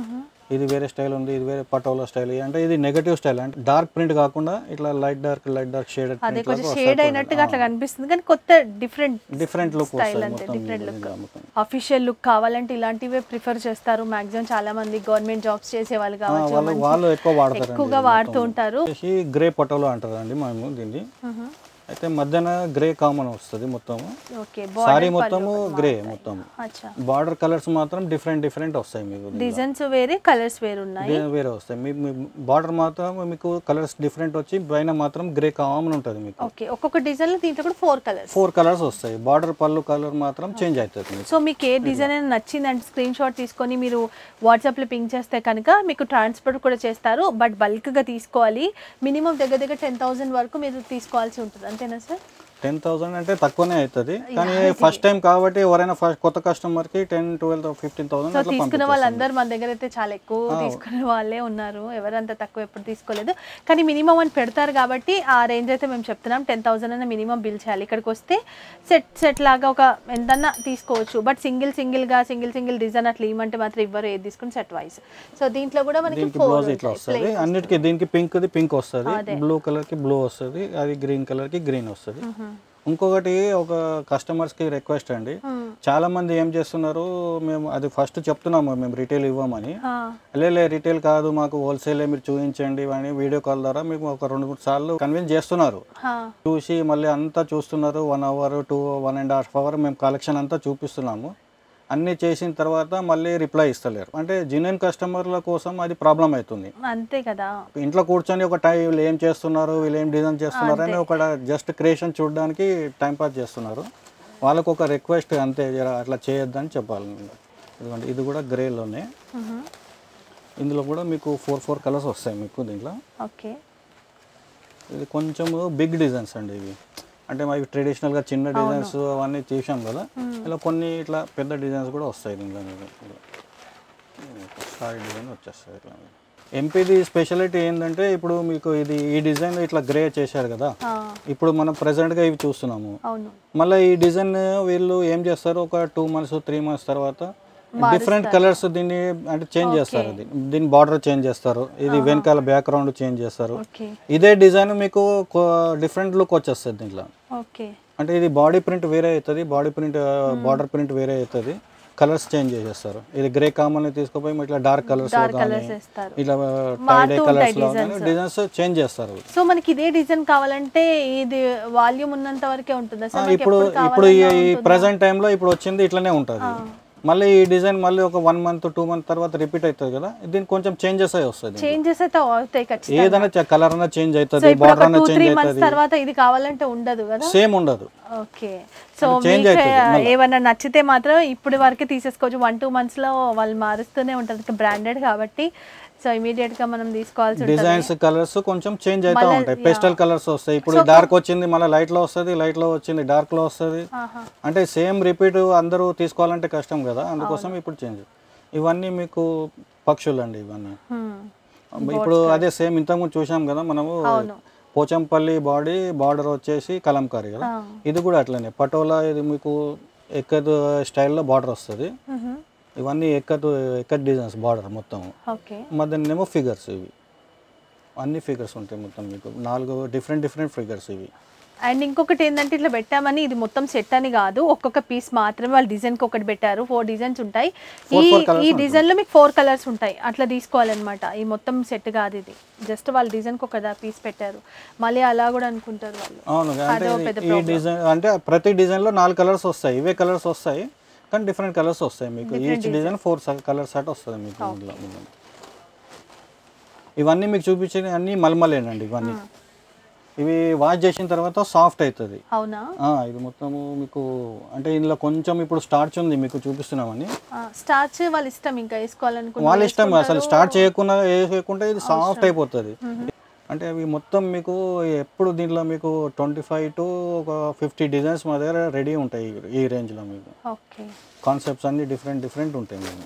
Speaker 1: ఇది వేరే స్టైల్ ఉంది ఇది వేరే పటోలా స్టైల్ అంటే ఇది నెగటివ్ స్టైల్ అంటే డార్క్ ప్రింట్ కాకుండా ఇట్లా light dark light dark shade
Speaker 2: అదే కొంచెం షేడ్ అయినట్టుగా అట్లా కనిపిస్తుంది కానీ కొత్త డిఫరెంట్
Speaker 1: డిఫరెంట్ లుక్
Speaker 2: స్టైల్
Speaker 1: వస్తుంది
Speaker 2: అంతే
Speaker 1: మొత్తం
Speaker 2: డిఫరెంట్
Speaker 1: ఇది
Speaker 2: లుక్
Speaker 1: ఇలా మొత్తం.
Speaker 2: అఫీషియల్ లుక్ కావాలంటే ఇలాంటివే ప్రిఫర్ చేస్తారు మాక్సిమం చాలా మంది గవర్నమెంట్ జాబ్స్ చేసే వాళ్ళు
Speaker 1: ఆ,
Speaker 2: కావచ్చు
Speaker 1: వాళ్ళు వాళ్ళు ఎక్కువ వాడతారు
Speaker 2: ఎక్కువగా వాడుతూ ఉంటారు
Speaker 1: గ్రే పటోలా అంటారండి మేము దీన్ని అయితే మధ్యాహ్న గ్రే కామన్ వస్తుంది మొత్తము
Speaker 2: ఓకే
Speaker 1: సారీ మొత్తము గ్రే మొత్తం
Speaker 2: అచ్చా
Speaker 1: బార్డర్ కలర్స్ మాత్రం డిఫరెంట్ డిఫరెంట్ వస్తాయి మీకు దీనిలో.
Speaker 2: డిజైన్స్ వేరే కలర్స్ వేరు ఉన్నాయి
Speaker 1: వే- వేరే వస్తాయి మీ బార్డర్ మాత్రం మీకు కలర్స్ డిఫరెంట్ వచ్చి పైన మాత్రం గ్రే కామన్ ఉంటుంది మీకు
Speaker 2: ఓకే ఒక్కొక్క డిజైన్ లో దీంట్లో కూడా ఫోర్ కలర్స్
Speaker 1: ఫోర్ కలర్స్ వస్తాయి బార్డర్ పళ్ళు కలర్ మాత్రం చేంజ్ అవుతుంది మీకు
Speaker 2: సో మీకు ఏ డిజైన్ అయినా నచ్చిందంటే స్క్రీన్ షాట్ తీసుకొని మీరు వాట్సాప్లో పింక్ చేస్తే కనుక మీకు ట్రాన్స్పోర్ట్ కూడా చేస్తారు బట్ బల్క్గా తీసుకోవాలి మినిమం దగ్గర దగ్గర టెన్ థౌసండ్ వరకు మీరు తీసుకోవాల్సి ఉంటుంది అంతేనా సార్
Speaker 1: టెన్ థౌసండ్ అంటే తక్కువనే అవుతుంది కానీ ఫస్ట్ టైం కాబట్టి ఎవరైనా ఫస్ట్ కొత్త కస్టమర్ కి ten twelve fifteen thousand
Speaker 2: so
Speaker 1: అట్లా
Speaker 2: తీసుకున్న
Speaker 1: పంపించేస్తాం.
Speaker 2: వాళ్ళందరూ మన దగ్గర అయితే చాలా ఎక్కువ తీసుకునే వాళ్ళే ఉన్నారు ఎవరంత తక్కువ ఎప్పుడు తీసుకోలేదు కానీ మినిమం అని పెడతారు కాబట్టి ఆ రేంజ్ అయితే మేము చెప్తున్నాం టెన్ థౌసండ్ అన్న మినిమం బిల్ చేయాలి ఇక్కడికి వస్తే సెట్ సెట్ లాగా ఒక ఎంతన్నా తీసుకోవచ్చు బట్ సింగిల్ సింగిల్ గా సింగిల్ సింగిల్ డిజైన్ అట్లా ఇవ్వమంటే మాత్రం ఇవ్వరు ఏది తీసుకుని సెట్ వైస్ సో దీంట్లో కూడా మనకి
Speaker 1: దీనికి
Speaker 2: ఫోర్
Speaker 1: బ్లౌజ్ ఇట్లా వస్తుంది అన్నిటికీ దీనికి పింక్ ది పింక్ వస్తుంది బ్లూ కలర్ కి బ్లూ వస్తుంది అది గ్రీన్ కలర్ కి గ్రీన్ వస్తుంది ఇంకొకటి ఒక కస్టమర్స్ కి రిక్వెస్ట్ అండి చాలా మంది ఏం చేస్తున్నారు మేము అది ఫస్ట్ చెప్తున్నాము మేము రిటైల్ ఇవ్వమని లే రిటైల్ కాదు మాకు హోల్సేల్ మీరు చూపించండి అని వీడియో కాల్ ద్వారా మీకు ఒక రెండు మూడు సార్లు కన్విన్స్ చేస్తున్నారు చూసి మళ్ళీ అంతా చూస్తున్నారు one hour two one and half hour మేము కలెక్షన్ అంతా చూపిస్తున్నాము అన్నీ చేసిన తర్వాత మళ్ళీ రిప్లై ఇస్తలేరు అంటే జినైన్ కస్టమర్ల కోసం అది ప్రాబ్లం అవుతుంది
Speaker 2: అంతే కదా
Speaker 1: ఇంట్లో కూర్చొని ఒక టైం వీళ్ళు ఏం చేస్తున్నారు వీళ్ళు ఏం డిజైన్ చేస్తున్నారు అని ఒక జస్ట్ క్రియేషన్ చూడడానికి టైం పాస్ చేస్తున్నారు వాళ్ళకు ఒక రిక్వెస్ట్ అంతే జర అట్లా చేయొద్దని చెప్పాలి నేను. ఇదిగోండి ఇది కూడా గ్రేలోనే ఇందులో కూడా మీకు ఫోర్ ఫోర్ కలర్స్ వస్తాయి మీకు దీంట్లో
Speaker 2: ఓకే
Speaker 1: ఇది కొంచెం బిగ్ డిజైన్స్ అండి ఇవి అంటే మావి ట్రెడిషనల్గా చిన్న డిజైన్స్ అవన్నీ చూసాం కదా ఇలా కొన్ని ఇట్లా పెద్ద డిజైన్స్ కూడా వస్తాయి దీంట్లో మీకు. సారీ డిజైన్ వచ్చేస్తాయి ఇట్లా ఎంపీది స్పెషాలిటీ ఏంటంటే ఇప్పుడు మీకు ఇది ఈ డిజైన్ ఇట్లా గ్రే చేశారు కదా ఇప్పుడు మనం ప్రజెంట్గా ఇవి చూస్తున్నాము
Speaker 2: అవును
Speaker 1: మళ్ళీ ఈ డిజైన్ వీళ్ళు ఏం చేస్తారు ఒక టూ మంత్స్ త్రీ మంత్స్ తర్వాత డిఫరెంట్ కలర్స్ దీన్ని అంటే చేంజ్ చేస్తారు అది దీని బార్డర్ చేంజ్ చేస్తారు ఇది వెనకాల బ్యాక్గ్రౌండ్ చేంజ్ చేస్తారు
Speaker 2: ఓకే
Speaker 1: ఇదే డిజైన్ మీకు డిఫరెంట్ లుక్ వచ్చేస్తుంది దీంట్లో
Speaker 2: ఓకే
Speaker 1: అంటే ఇది బాడీ ప్రింట్ వేరే అవుతుంది బాడీ ప్రింట్ బార్డర్ ప్రింట్ వేరే అవుతుంది కలర్స్ చేంజ్ చేసేస్తారు ఇది గ్రే కామన్ తీసుకుపోయి ఇట్లా డార్క్ కలర్స్
Speaker 2: కలర్స్ వేస్తారు
Speaker 1: ఇట్లా టైడే కలర్స్ లో డిజైన్స్ చేంజ్ చేస్తారు
Speaker 2: సో మనకి ఇదే డిజైన్ కావాలంటే ఇది వాల్యూమ్ ఉన్నంత వరకే ఉంటుందా సార్ మనకి
Speaker 1: ఇప్పుడు
Speaker 2: ఎప్పుడు
Speaker 1: ఇప్పుడు ఈ
Speaker 2: కావాలన్నా
Speaker 1: ప్రజెంట్ టైంలో ఇప్పుడు వచ్చింది ఇట్లనే ఉంటుంది మళ్ళీ ఈ డిజైన్ మళ్ళీ ఒక వన్ మంత్ టూ మంత్ తర్వాత రిపీట్ అవుతుంది కదా దీనికి కొంచెం చేంజెస్ అయి వస్తుంది
Speaker 2: చేంజెస్ అయితే అవుతాయి ఖచ్చితంగా
Speaker 1: ఏదైనా కలర్ అన్న చేంజ్
Speaker 2: సో
Speaker 1: అవుతుంది
Speaker 2: ఇప్పుడు
Speaker 1: బార్డర్
Speaker 2: ఒక
Speaker 1: అన్న
Speaker 2: టూ త్రీ
Speaker 1: చేంజ్
Speaker 2: మంత్స్
Speaker 1: అవుతుంది
Speaker 2: తర్వాత ఇది కావాలంటే ఉండదు కదా
Speaker 1: సేమ్ ఉండదు
Speaker 2: ఓకే సో
Speaker 1: change
Speaker 2: మీకు
Speaker 1: అవుతుంది
Speaker 2: ఏమన్నా నచ్చితే మాత్రం ఇప్పుడు వరకే తీసేసుకోవచ్చు వన్ టూ మంత్స్ లో వాళ్ళు మారుస్తూనే ఉంటుంది బ్రాండెడ్ కాబట్టి సో ఇమీడియట్ గా మనం తీసుకోవాల్సి ఉంటుంది
Speaker 1: డిజైన్స్ కలర్స్ కొంచెం చేంజ్ అవుతూ ఉంటాయి పేస్టల్ కలర్స్ వస్తాయి ఇప్పుడు డార్క్ వచ్చింది మళ్ళీ లైట్ లో వస్తుంది లైట్ లో వచ్చింది డార్క్ లో వస్తుంది
Speaker 2: ఆహా.
Speaker 1: అంటే సేమ్ రిపీట్ అందరూ తీసుకోవాలంటే కష్టం కదా అందుకోసం ఇప్పుడు చేంజ్ ఇవన్నీ మీకు పక్షులు అండి ఇవన్నీ
Speaker 2: Hmm.
Speaker 1: ఇప్పుడు అదే సేమ్ ఇంతకుముందు చూసాం కదా మనము
Speaker 2: అవును.
Speaker 1: పోచంపల్లి బాడీ బార్డర్ వచ్చేసి కలంకారీ కదా
Speaker 2: ఆ.
Speaker 1: ఇది కూడా అట్లనే పటోలా ఇది మీకు ఎక్కదు స్టైల్లో బార్డర్ వస్తుంది
Speaker 2: మ్హూ.
Speaker 1: ఇవన్నీ ఎక్కదు ఎక్కడ్ డిజైన్స్ బార్డర్ మొత్తం
Speaker 2: ఓకే
Speaker 1: మధ్యనేమో ఫిగర్స్ ఇవి అన్ని ఫిగర్స్ ఉంటాయి మొత్తం మీకు నాలుగు డిఫరెంట్ డిఫరెంట్ ఫిగర్స్ ఇవి
Speaker 2: అండ్ ఇంకొకటి ఏంటంటే ఇట్లా పెట్టామని ఇది మొత్తం సెట్ అని కాదు ఒక్కొక్క పీస్ మాత్రమే వాళ్ళు డిజైన్కి ఒకటి పెట్టారు ఫోర్ డిజైన్స్ ఉంటాయి ఈ
Speaker 1: four colours
Speaker 2: ఈ డిజైన్లో మీకు ఫోర్ కలర్స్ ఉంటాయి అట్లా తీసుకోవాలన్నమాట ఈ మొత్తం సెట్ కాదు ఇది జస్ట్ వాళ్ళు డిజైన్కి ఒక పీస్ పెట్టారు మళ్ళీ అలా కూడా అనుకుంటారు వాళ్ళు
Speaker 1: అవును అంటే
Speaker 2: అదో
Speaker 1: ఇది-
Speaker 2: పెద్ద
Speaker 1: ఈ డిజైన్ అంటే ప్రతి డిజైన్లో నాలుగు కలర్స్ వస్తాయి ఇవే కలర్స్ వస్తాయి కానీ డిఫరెంట్ కలర్స్ వస్తాయి మీకు each design four colours at వస్తుంది మీకు ఇందులో ఇందులో. ఇవన్నీ మీకు చూపించిన అన్ని మల్మలేనండి ఇవన్నీ ఇవి వాష్ చేసిన తర్వాత సాఫ్ట్ అవుతుంది
Speaker 2: అవునా
Speaker 1: ఆ, ఇది మొత్తము మీకు అంటే ఇందులో కొంచెం ఇప్పుడు స్టార్చ్ ఉంది మీకు చూపిస్తున్నామని
Speaker 2: స్టార్చ్ వాళ్ళ ఇష్టం ఇంకా వేసుకోవాలనుకుంటే
Speaker 1: వాళ్ళ ఇష్టం అసలు స్టార్ట్ చేయకుండా వేయకుండా ఇది సాఫ్ట్ అయిపోతుంది అంటే అవి మొత్తం మీకు ఎప్పుడు దీంట్లో మీకు ట్వంటీ ఫైవ్ టు ఒక ఫిఫ్టీ డిజైన్స్ మా దగ్గర రెడీ ఉంటాయి ఈ రేంజ్లో మీకు
Speaker 2: ఓకే
Speaker 1: కాన్సెప్ట్స్ అన్ని డిఫరెంట్ డిఫరెంట్ ఉంటాయి మీకు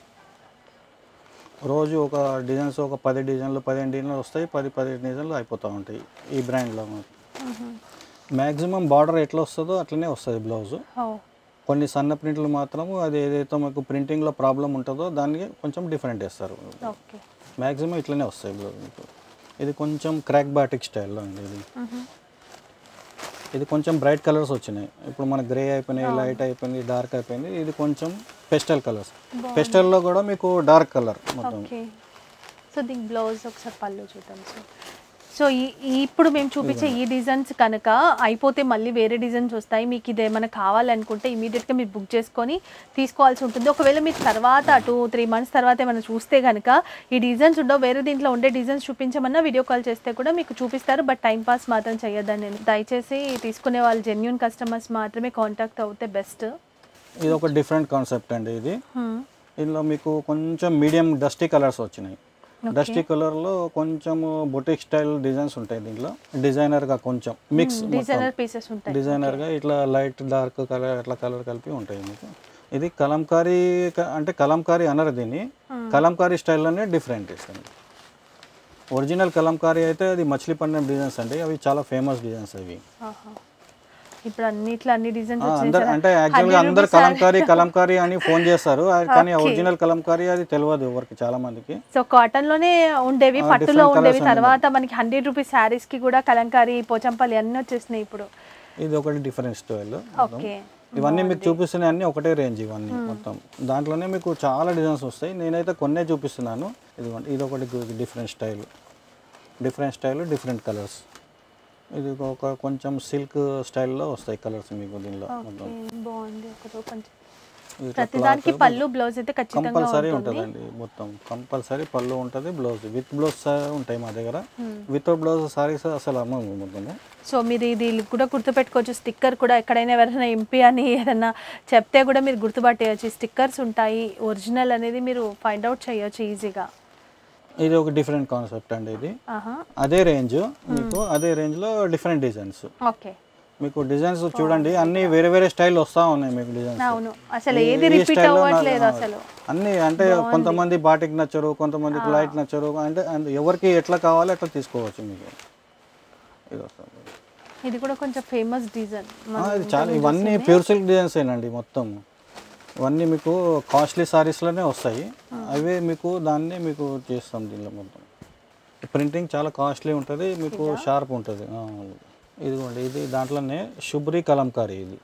Speaker 1: రోజు ఒక డిజైన్స్ ఒక పది డిజైన్లు పదిహేను డిజైన్లు వస్తాయి పది పదిహేను డిజైన్లు అయిపోతూ ఉంటాయి ఈ బ్రాండ్లో మ్యాక్సిమం బార్డర్ ఎట్లా వస్తుందో అట్లనే వస్తుంది బ్లౌజ్
Speaker 2: ఓ
Speaker 1: కొన్ని సన్న ప్రింట్లు మాత్రం అది ఏదైతే మీకు ప్రింటింగ్లో ప్రాబ్లం ఉంటుందో దానికి కొంచెం డిఫరెంట్ వేస్తారు
Speaker 2: ఓకే
Speaker 1: మ్యాక్సిమం ఇట్లనే వస్తాయి బ్లౌజ్ మీకు ఇది కొంచెం క్రాక్ బాటిక్ స్టైల్లో అండి ఇది ఇది కొంచెం బ్రైట్ కలర్స్ వచ్చినాయి ఇప్పుడు మన గ్రే అయిపోయినాయి లైట్ అయిపోయింది డార్క్ అయిపోయింది ఇది కొంచెం పెస్టల్ కలర్స్ పెస్టల్లో కూడా మీకు డార్క్ కలర్ మొత్తం
Speaker 2: ఓకే సో దీనికి బ్లౌజ్ ఒకసారి పళ్ళు చూద్దాం సార్ సో ఈ ఈ- ఇప్పుడు మేము చూపించే ఈ డిజైన్స్ కనుక అయిపోతే మళ్ళీ వేరే డిజైన్స్ వస్తాయి మీకు ఇది ఏమైనా కావాలనుకుంటే ఇమీడియట్గా మీరు బుక్ చేసుకొని తీసుకోవాల్సి ఉంటుంది ఒకవేళ మీరు తర్వాత టూ త్రీ మంత్స్ తర్వాత ఏమైనా చూస్తే కనుక ఈ డిజైన్స్ ఉండవు వేరే దీంట్లో ఉండే డిజైన్స్ చూపించమన్నా వీడియో కాల్ చేస్తే కూడా మీకు చూపిస్తారు బట్ టైం పాస్ మాత్రం చేయొద్దని నేను దయచేసి తీసుకునే వాళ్ళు జెన్యున్ కస్టమర్స్ మాత్రమే కాంటాక్ట్ అవుతే బెస్ట్
Speaker 1: ఇది ఒక డిఫరెంట్ కాన్సెప్ట్ అండి ఇది ఇందులో మీకు కొంచెం మీడియం డస్టీ కలర్స్ వచ్చినాయి డస్టీ కలర్లో కొంచెం బొటిక్ స్టైల్ డిజైన్స్ ఉంటాయి దీంట్లో డిజైనర్గా కొంచెం మిక్స్
Speaker 2: డిజైనర్ పీసెస్ ఉంటాయి
Speaker 1: డిజైనర్గా ఇట్లా లైట్ డార్క్ కలర్ అట్లా కలర్ కలిపి ఉంటాయి మీకు ఇది కలంకారీ క- అంటే కలంకారీ అనరు దీన్ని కలంకారీ స్టైల్లోనే డిఫరెంట్ ఇస్తుంది ఒరిజినల్ కలంకారీ అయితే అది మచిలీపట్నం డిజైన్స్ అండి అవి చాలా ఫేమస్ డిజైన్స్ అవి
Speaker 2: ఆహా. ఇప్పుడు అన్నిట్లో అన్ని డిజైన్స్
Speaker 1: ఆ, అందరు అంటే యాక్చువల్గా అందరు కలంకారీ కలంకారీ అని ఫోన్ చేస్తారు ఆ, కానీ ఒరిజినల్ కలంకారీ అది తెలియదు ఎవరికి చాలా మందికి
Speaker 2: సో కాటన్ లోనే ఉండేవి
Speaker 1: ఆ,
Speaker 2: పట్టులో
Speaker 1: different
Speaker 2: ఉండేవి
Speaker 1: colours
Speaker 2: తర్వాత మనకి హండ్రెడ్ రూపీస్ శారీస్ కి కూడా కలంకారీ పోచంపల్లి అన్ని వచ్చేసినాయి ఇప్పుడు
Speaker 1: ఇది ఒకటి డిఫరెంట్ స్టైల్
Speaker 2: ఓకే
Speaker 1: ఇవన్నీ మీకు చూపిస్తున్నాయి అన్ని ఒకటే రేంజ్ ఇవన్నీ మొత్తం దాంట్లోనే మీకు చాలా డిజైన్స్ వస్తాయి నేనైతే కొన్నే చూపిస్తున్నాను ఇదిగోండి ఇది ఒకటి different style different style different colours ఇది ఒక కొంచెం సిల్క్ స్టైల్లో వస్తాయి కలర్స్ మీకు దీనిలో మొత్తం
Speaker 2: బాగుంది ఒకటి కొంచెం
Speaker 1: ఇట్లా
Speaker 2: ప్రతిదానికి పళ్ళు బ్లౌజ్ అయితే ఖచ్చితంగా
Speaker 1: కంపల్సరీ
Speaker 2: ఉంటుంది
Speaker 1: ఉంటుందండి మొత్తం కంపల్సరీ పళ్ళు ఉంటుంది బ్లౌజ్ విత్ బ్లౌజ్ ఉంటాయి మా దగ్గర విత్ బ్లౌజ్ సారీస్ అసలు అమ్మము మొత్తము
Speaker 2: సో మీరు ఇది కూడా గుర్తుపెట్టుకోవచ్చు స్టిక్కర్ కూడా ఎక్కడైనా ఎవరైనా ఎంపీ అని ఏదైనా చెప్తే కూడా మీరు గుర్తుపట్టేయచ్చు స్టిక్కర్స్ ఉంటాయి ఒరిజినల్ అనేది మీరు ఫైండ్ అవుట్ చేయొచ్చు ఈజీగా
Speaker 1: ఇది ఒక డిఫరెంట్ కాన్సెప్ట్ అండి ఇది
Speaker 2: ఆహా
Speaker 1: అదే రేంజ్ మీకు అదే రేంజ్లో డిఫరెంట్ డిజైన్స్
Speaker 2: ఓకే
Speaker 1: మీకు డిజైన్స్ చూడండి అన్ని వేరే వేరే స్టైల్ వస్తా ఉన్నాయి మీకు డిజైన్స్
Speaker 2: అవును అసలు ఏది రిపీట్ అవ్వట్లేదు అసలు
Speaker 1: అన్ని అంటే కొంతమంది బాటిక్ నచ్చరు కొంతమందికి లైట్ నచ్చరు అంటే and ఎవరికి ఎట్లా కావాలో అట్లా తీసుకోవచ్చు మీకు ఇది వస్తుంది
Speaker 2: ఇది కూడా కొంచెం ఫేమస్ డిజైన్
Speaker 1: ఆ, ఇది చాలా ఇవన్నీ ప్యూర్ సిల్క్ డిజైన్స్ ఏనండి మొత్తం ఇవన్నీ మీకు కాస్ట్లీ సారీస్లోనే వస్తాయి అవే మీకు దాన్ని మీకు చేస్తాం దీనిలో మొత్తం ప్రింటింగ్ చాలా కాస్ట్లీ ఉంటుంది మీకు షార్ప్ ఉంటుంది ఆ, ఇదిగోండి ఇది దాంట్లోనే శుభ్రి కలంకారీ ఇది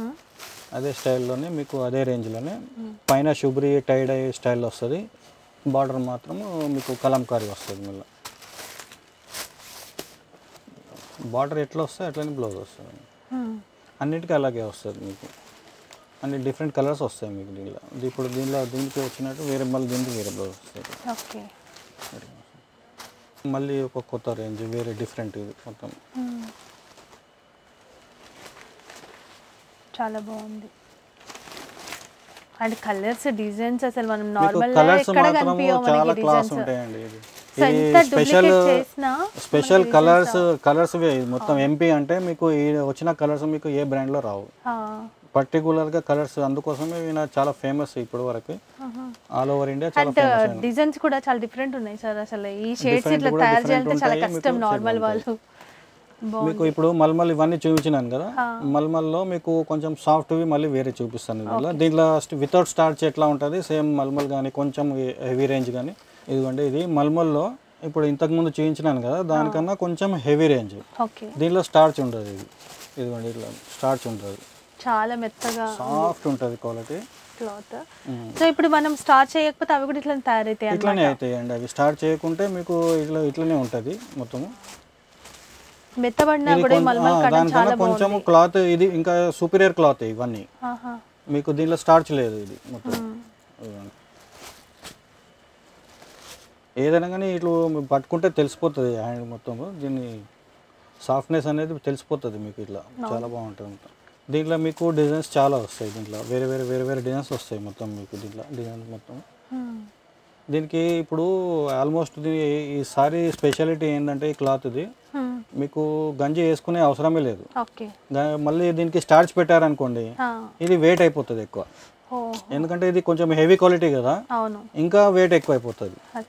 Speaker 1: అదే స్టైల్లోనే మీకు అదే రేంజ్లోనే పైన శుభ్రి టైడ్ అయ్యే స్టైల్ వస్తుంది బార్డర్ మాత్రం మీకు కలంకారీ వస్తుంది మళ్ళీ బార్డర్ ఎట్లా వస్తే అట్లనే బ్లౌజ్ వస్తుంది అన్నిటికీ అలాగే వస్తుంది మీకు అన్ని డిఫరెంట్ కలర్స్ వస్తాయి మీకు దీనిలో ఇది ఇప్పుడు దీనిలో దీనికి వచ్చినట్టు వేరే మళ్ళీ దీనికి వేరే బ్లౌజ్ వస్తుంది
Speaker 2: ఓకే
Speaker 1: మళ్ళీ ఒక కొత్త రేంజ్ వేరే డిఫరెంట్ ఇది మొత్తం
Speaker 2: చాలా బాగుంది అండ్ కలర్స్ డిజైన్స్ అసలు మనం
Speaker 1: మీకు
Speaker 2: నార్మల్
Speaker 1: కలర్స్
Speaker 2: ఎక్కడ
Speaker 1: మాత్రము
Speaker 2: కనిపించవు
Speaker 1: చాలా
Speaker 2: మనకి
Speaker 1: క్లాస్
Speaker 2: డిజైన్స్
Speaker 1: ఉంటాయండి ఇది
Speaker 2: సో
Speaker 1: ఇది
Speaker 2: ఎంత
Speaker 1: స్పెషల్
Speaker 2: డూప్లికేట్ చేసినా
Speaker 1: స్పెషల్ కలర్స్ కలర్స్ మొత్తం ఎంపీ అంటే మీకు ఈ వచ్చిన కలర్స్ మీకు ఏ బ్రాండ్లో రావు
Speaker 2: ఆ,
Speaker 1: పర్టికులర్గా కలర్స్ అందుకోసమే ఈయన చాలా ఫేమస్ ఇప్పటి వరకు
Speaker 2: ఆహా.
Speaker 1: ఆల్ ఓవర్ ఇండియా చాలా
Speaker 2: అండ్
Speaker 1: ఫేమస్
Speaker 2: డిజైన్స్ కూడా చాలా డిఫరెంట్ ఉన్నాయి సార్ అసలు ఈ షేడ్స్
Speaker 1: Different
Speaker 2: ఇట్లా
Speaker 1: కూడా
Speaker 2: తయారు
Speaker 1: different
Speaker 2: చేయాలంటే చాలా
Speaker 1: ఉంటాయి,
Speaker 2: కష్టం
Speaker 1: మీకు
Speaker 2: నార్మల్
Speaker 1: shade
Speaker 2: వాళ్ళు బాగుంది
Speaker 1: మీకు ఇప్పుడు మల్మల్ ఇవన్నీ చూపించినాను కదా మల్మల్లో మీకు కొంచెం సాఫ్ట్వి మళ్ళీ వేరే చూపిస్తాను దీనిలో దీంట్లో వితౌట్ స్టార్చ్ ఎట్లా ఉంటుంది సేమ్ మల్మల్ కానీ కొంచెం హెవీ రేంజ్ కానీ ఇదిగోండి ఇది మల్మల్లో ఇప్పుడు ఇంతకుముందు చూపించినాను కదా దానికన్నా కొంచెం హెవీ రేంజ్
Speaker 2: ఓకే
Speaker 1: దీనిలో స్టార్చ్ ఉంటుంది ఇది ఇదిగోండి ఇట్లా స్టార్చ్ ఉంటుంది
Speaker 2: చాలా మెత్తగా
Speaker 1: సాఫ్ట్ ఉంటుంది క్వాలిటీ
Speaker 2: క్లాత్ సో ఇప్పుడు మనం స్టార్ట్ చేయకపోతే అవి కూడా ఇట్లా తయారైతాయి
Speaker 1: ఇట్లనే అవుతాయండి అవి స్టార్ట్ చేయకుంటే మీకు ఇట్లా ఇట్లనే ఉంటుంది మొత్తము
Speaker 2: మెత్తబడినా
Speaker 1: ఇది
Speaker 2: కూడా ఈ
Speaker 1: కొం-
Speaker 2: మల్మల్
Speaker 1: ఆ,
Speaker 2: కట్టం
Speaker 1: దానికన్నా
Speaker 2: చాలా
Speaker 1: కొంచెం
Speaker 2: బాగుంది
Speaker 1: క్లాత్ ఇది ఇంకా సూపీరియర్ క్లాత్ ఇవన్నీ
Speaker 2: ఆహా.
Speaker 1: మీకు దీనిలో స్టార్చ్ లేదు ఇది మొత్తం ఇదిగోండి. ఏదైనా కానీ ఇట్లా మీరు పట్టుకుంటే తెలిసిపోతుంది హ్యాండ్ మొత్తం దీన్ని సాఫ్ట్నెస్ అనేది తెలిసిపోతుంది మీకు ఇట్లా చాలా బాగుంటుంది మొత్తం దీంట్లో మీకు డిజైన్స్ చాలా వస్తాయి దీంట్లో వేరే వేరే వేరే వేరే డిజైన్స్ వస్తాయి మొత్తం మీకు దీంట్లో డిజైన్స్ మొత్తం
Speaker 2: Hmm.
Speaker 1: దీనికి ఇప్పుడు ఆల్మోస్ట్ ఈ సారీ స్పెషాలిటీ ఏంటంటే ఈ క్లాత్ది
Speaker 2: Hmm.
Speaker 1: మీకు గంజి వేసుకునే అవసరమే లేదు
Speaker 2: ఓకే
Speaker 1: గా- మళ్ళీ దీనికి స్టార్చ్ పెట్టారనుకోండి
Speaker 2: ఆ.
Speaker 1: ఇది వెయిట్ అయిపోతుంది ఎక్కువ
Speaker 2: ఓ
Speaker 1: ఎందుకంటే ఇది కొంచెం హెవీ క్వాలిటీ కదా
Speaker 2: అవును
Speaker 1: ఇంకా వెయిట్ ఎక్కువ అయిపోతుంది
Speaker 2: అచ్చా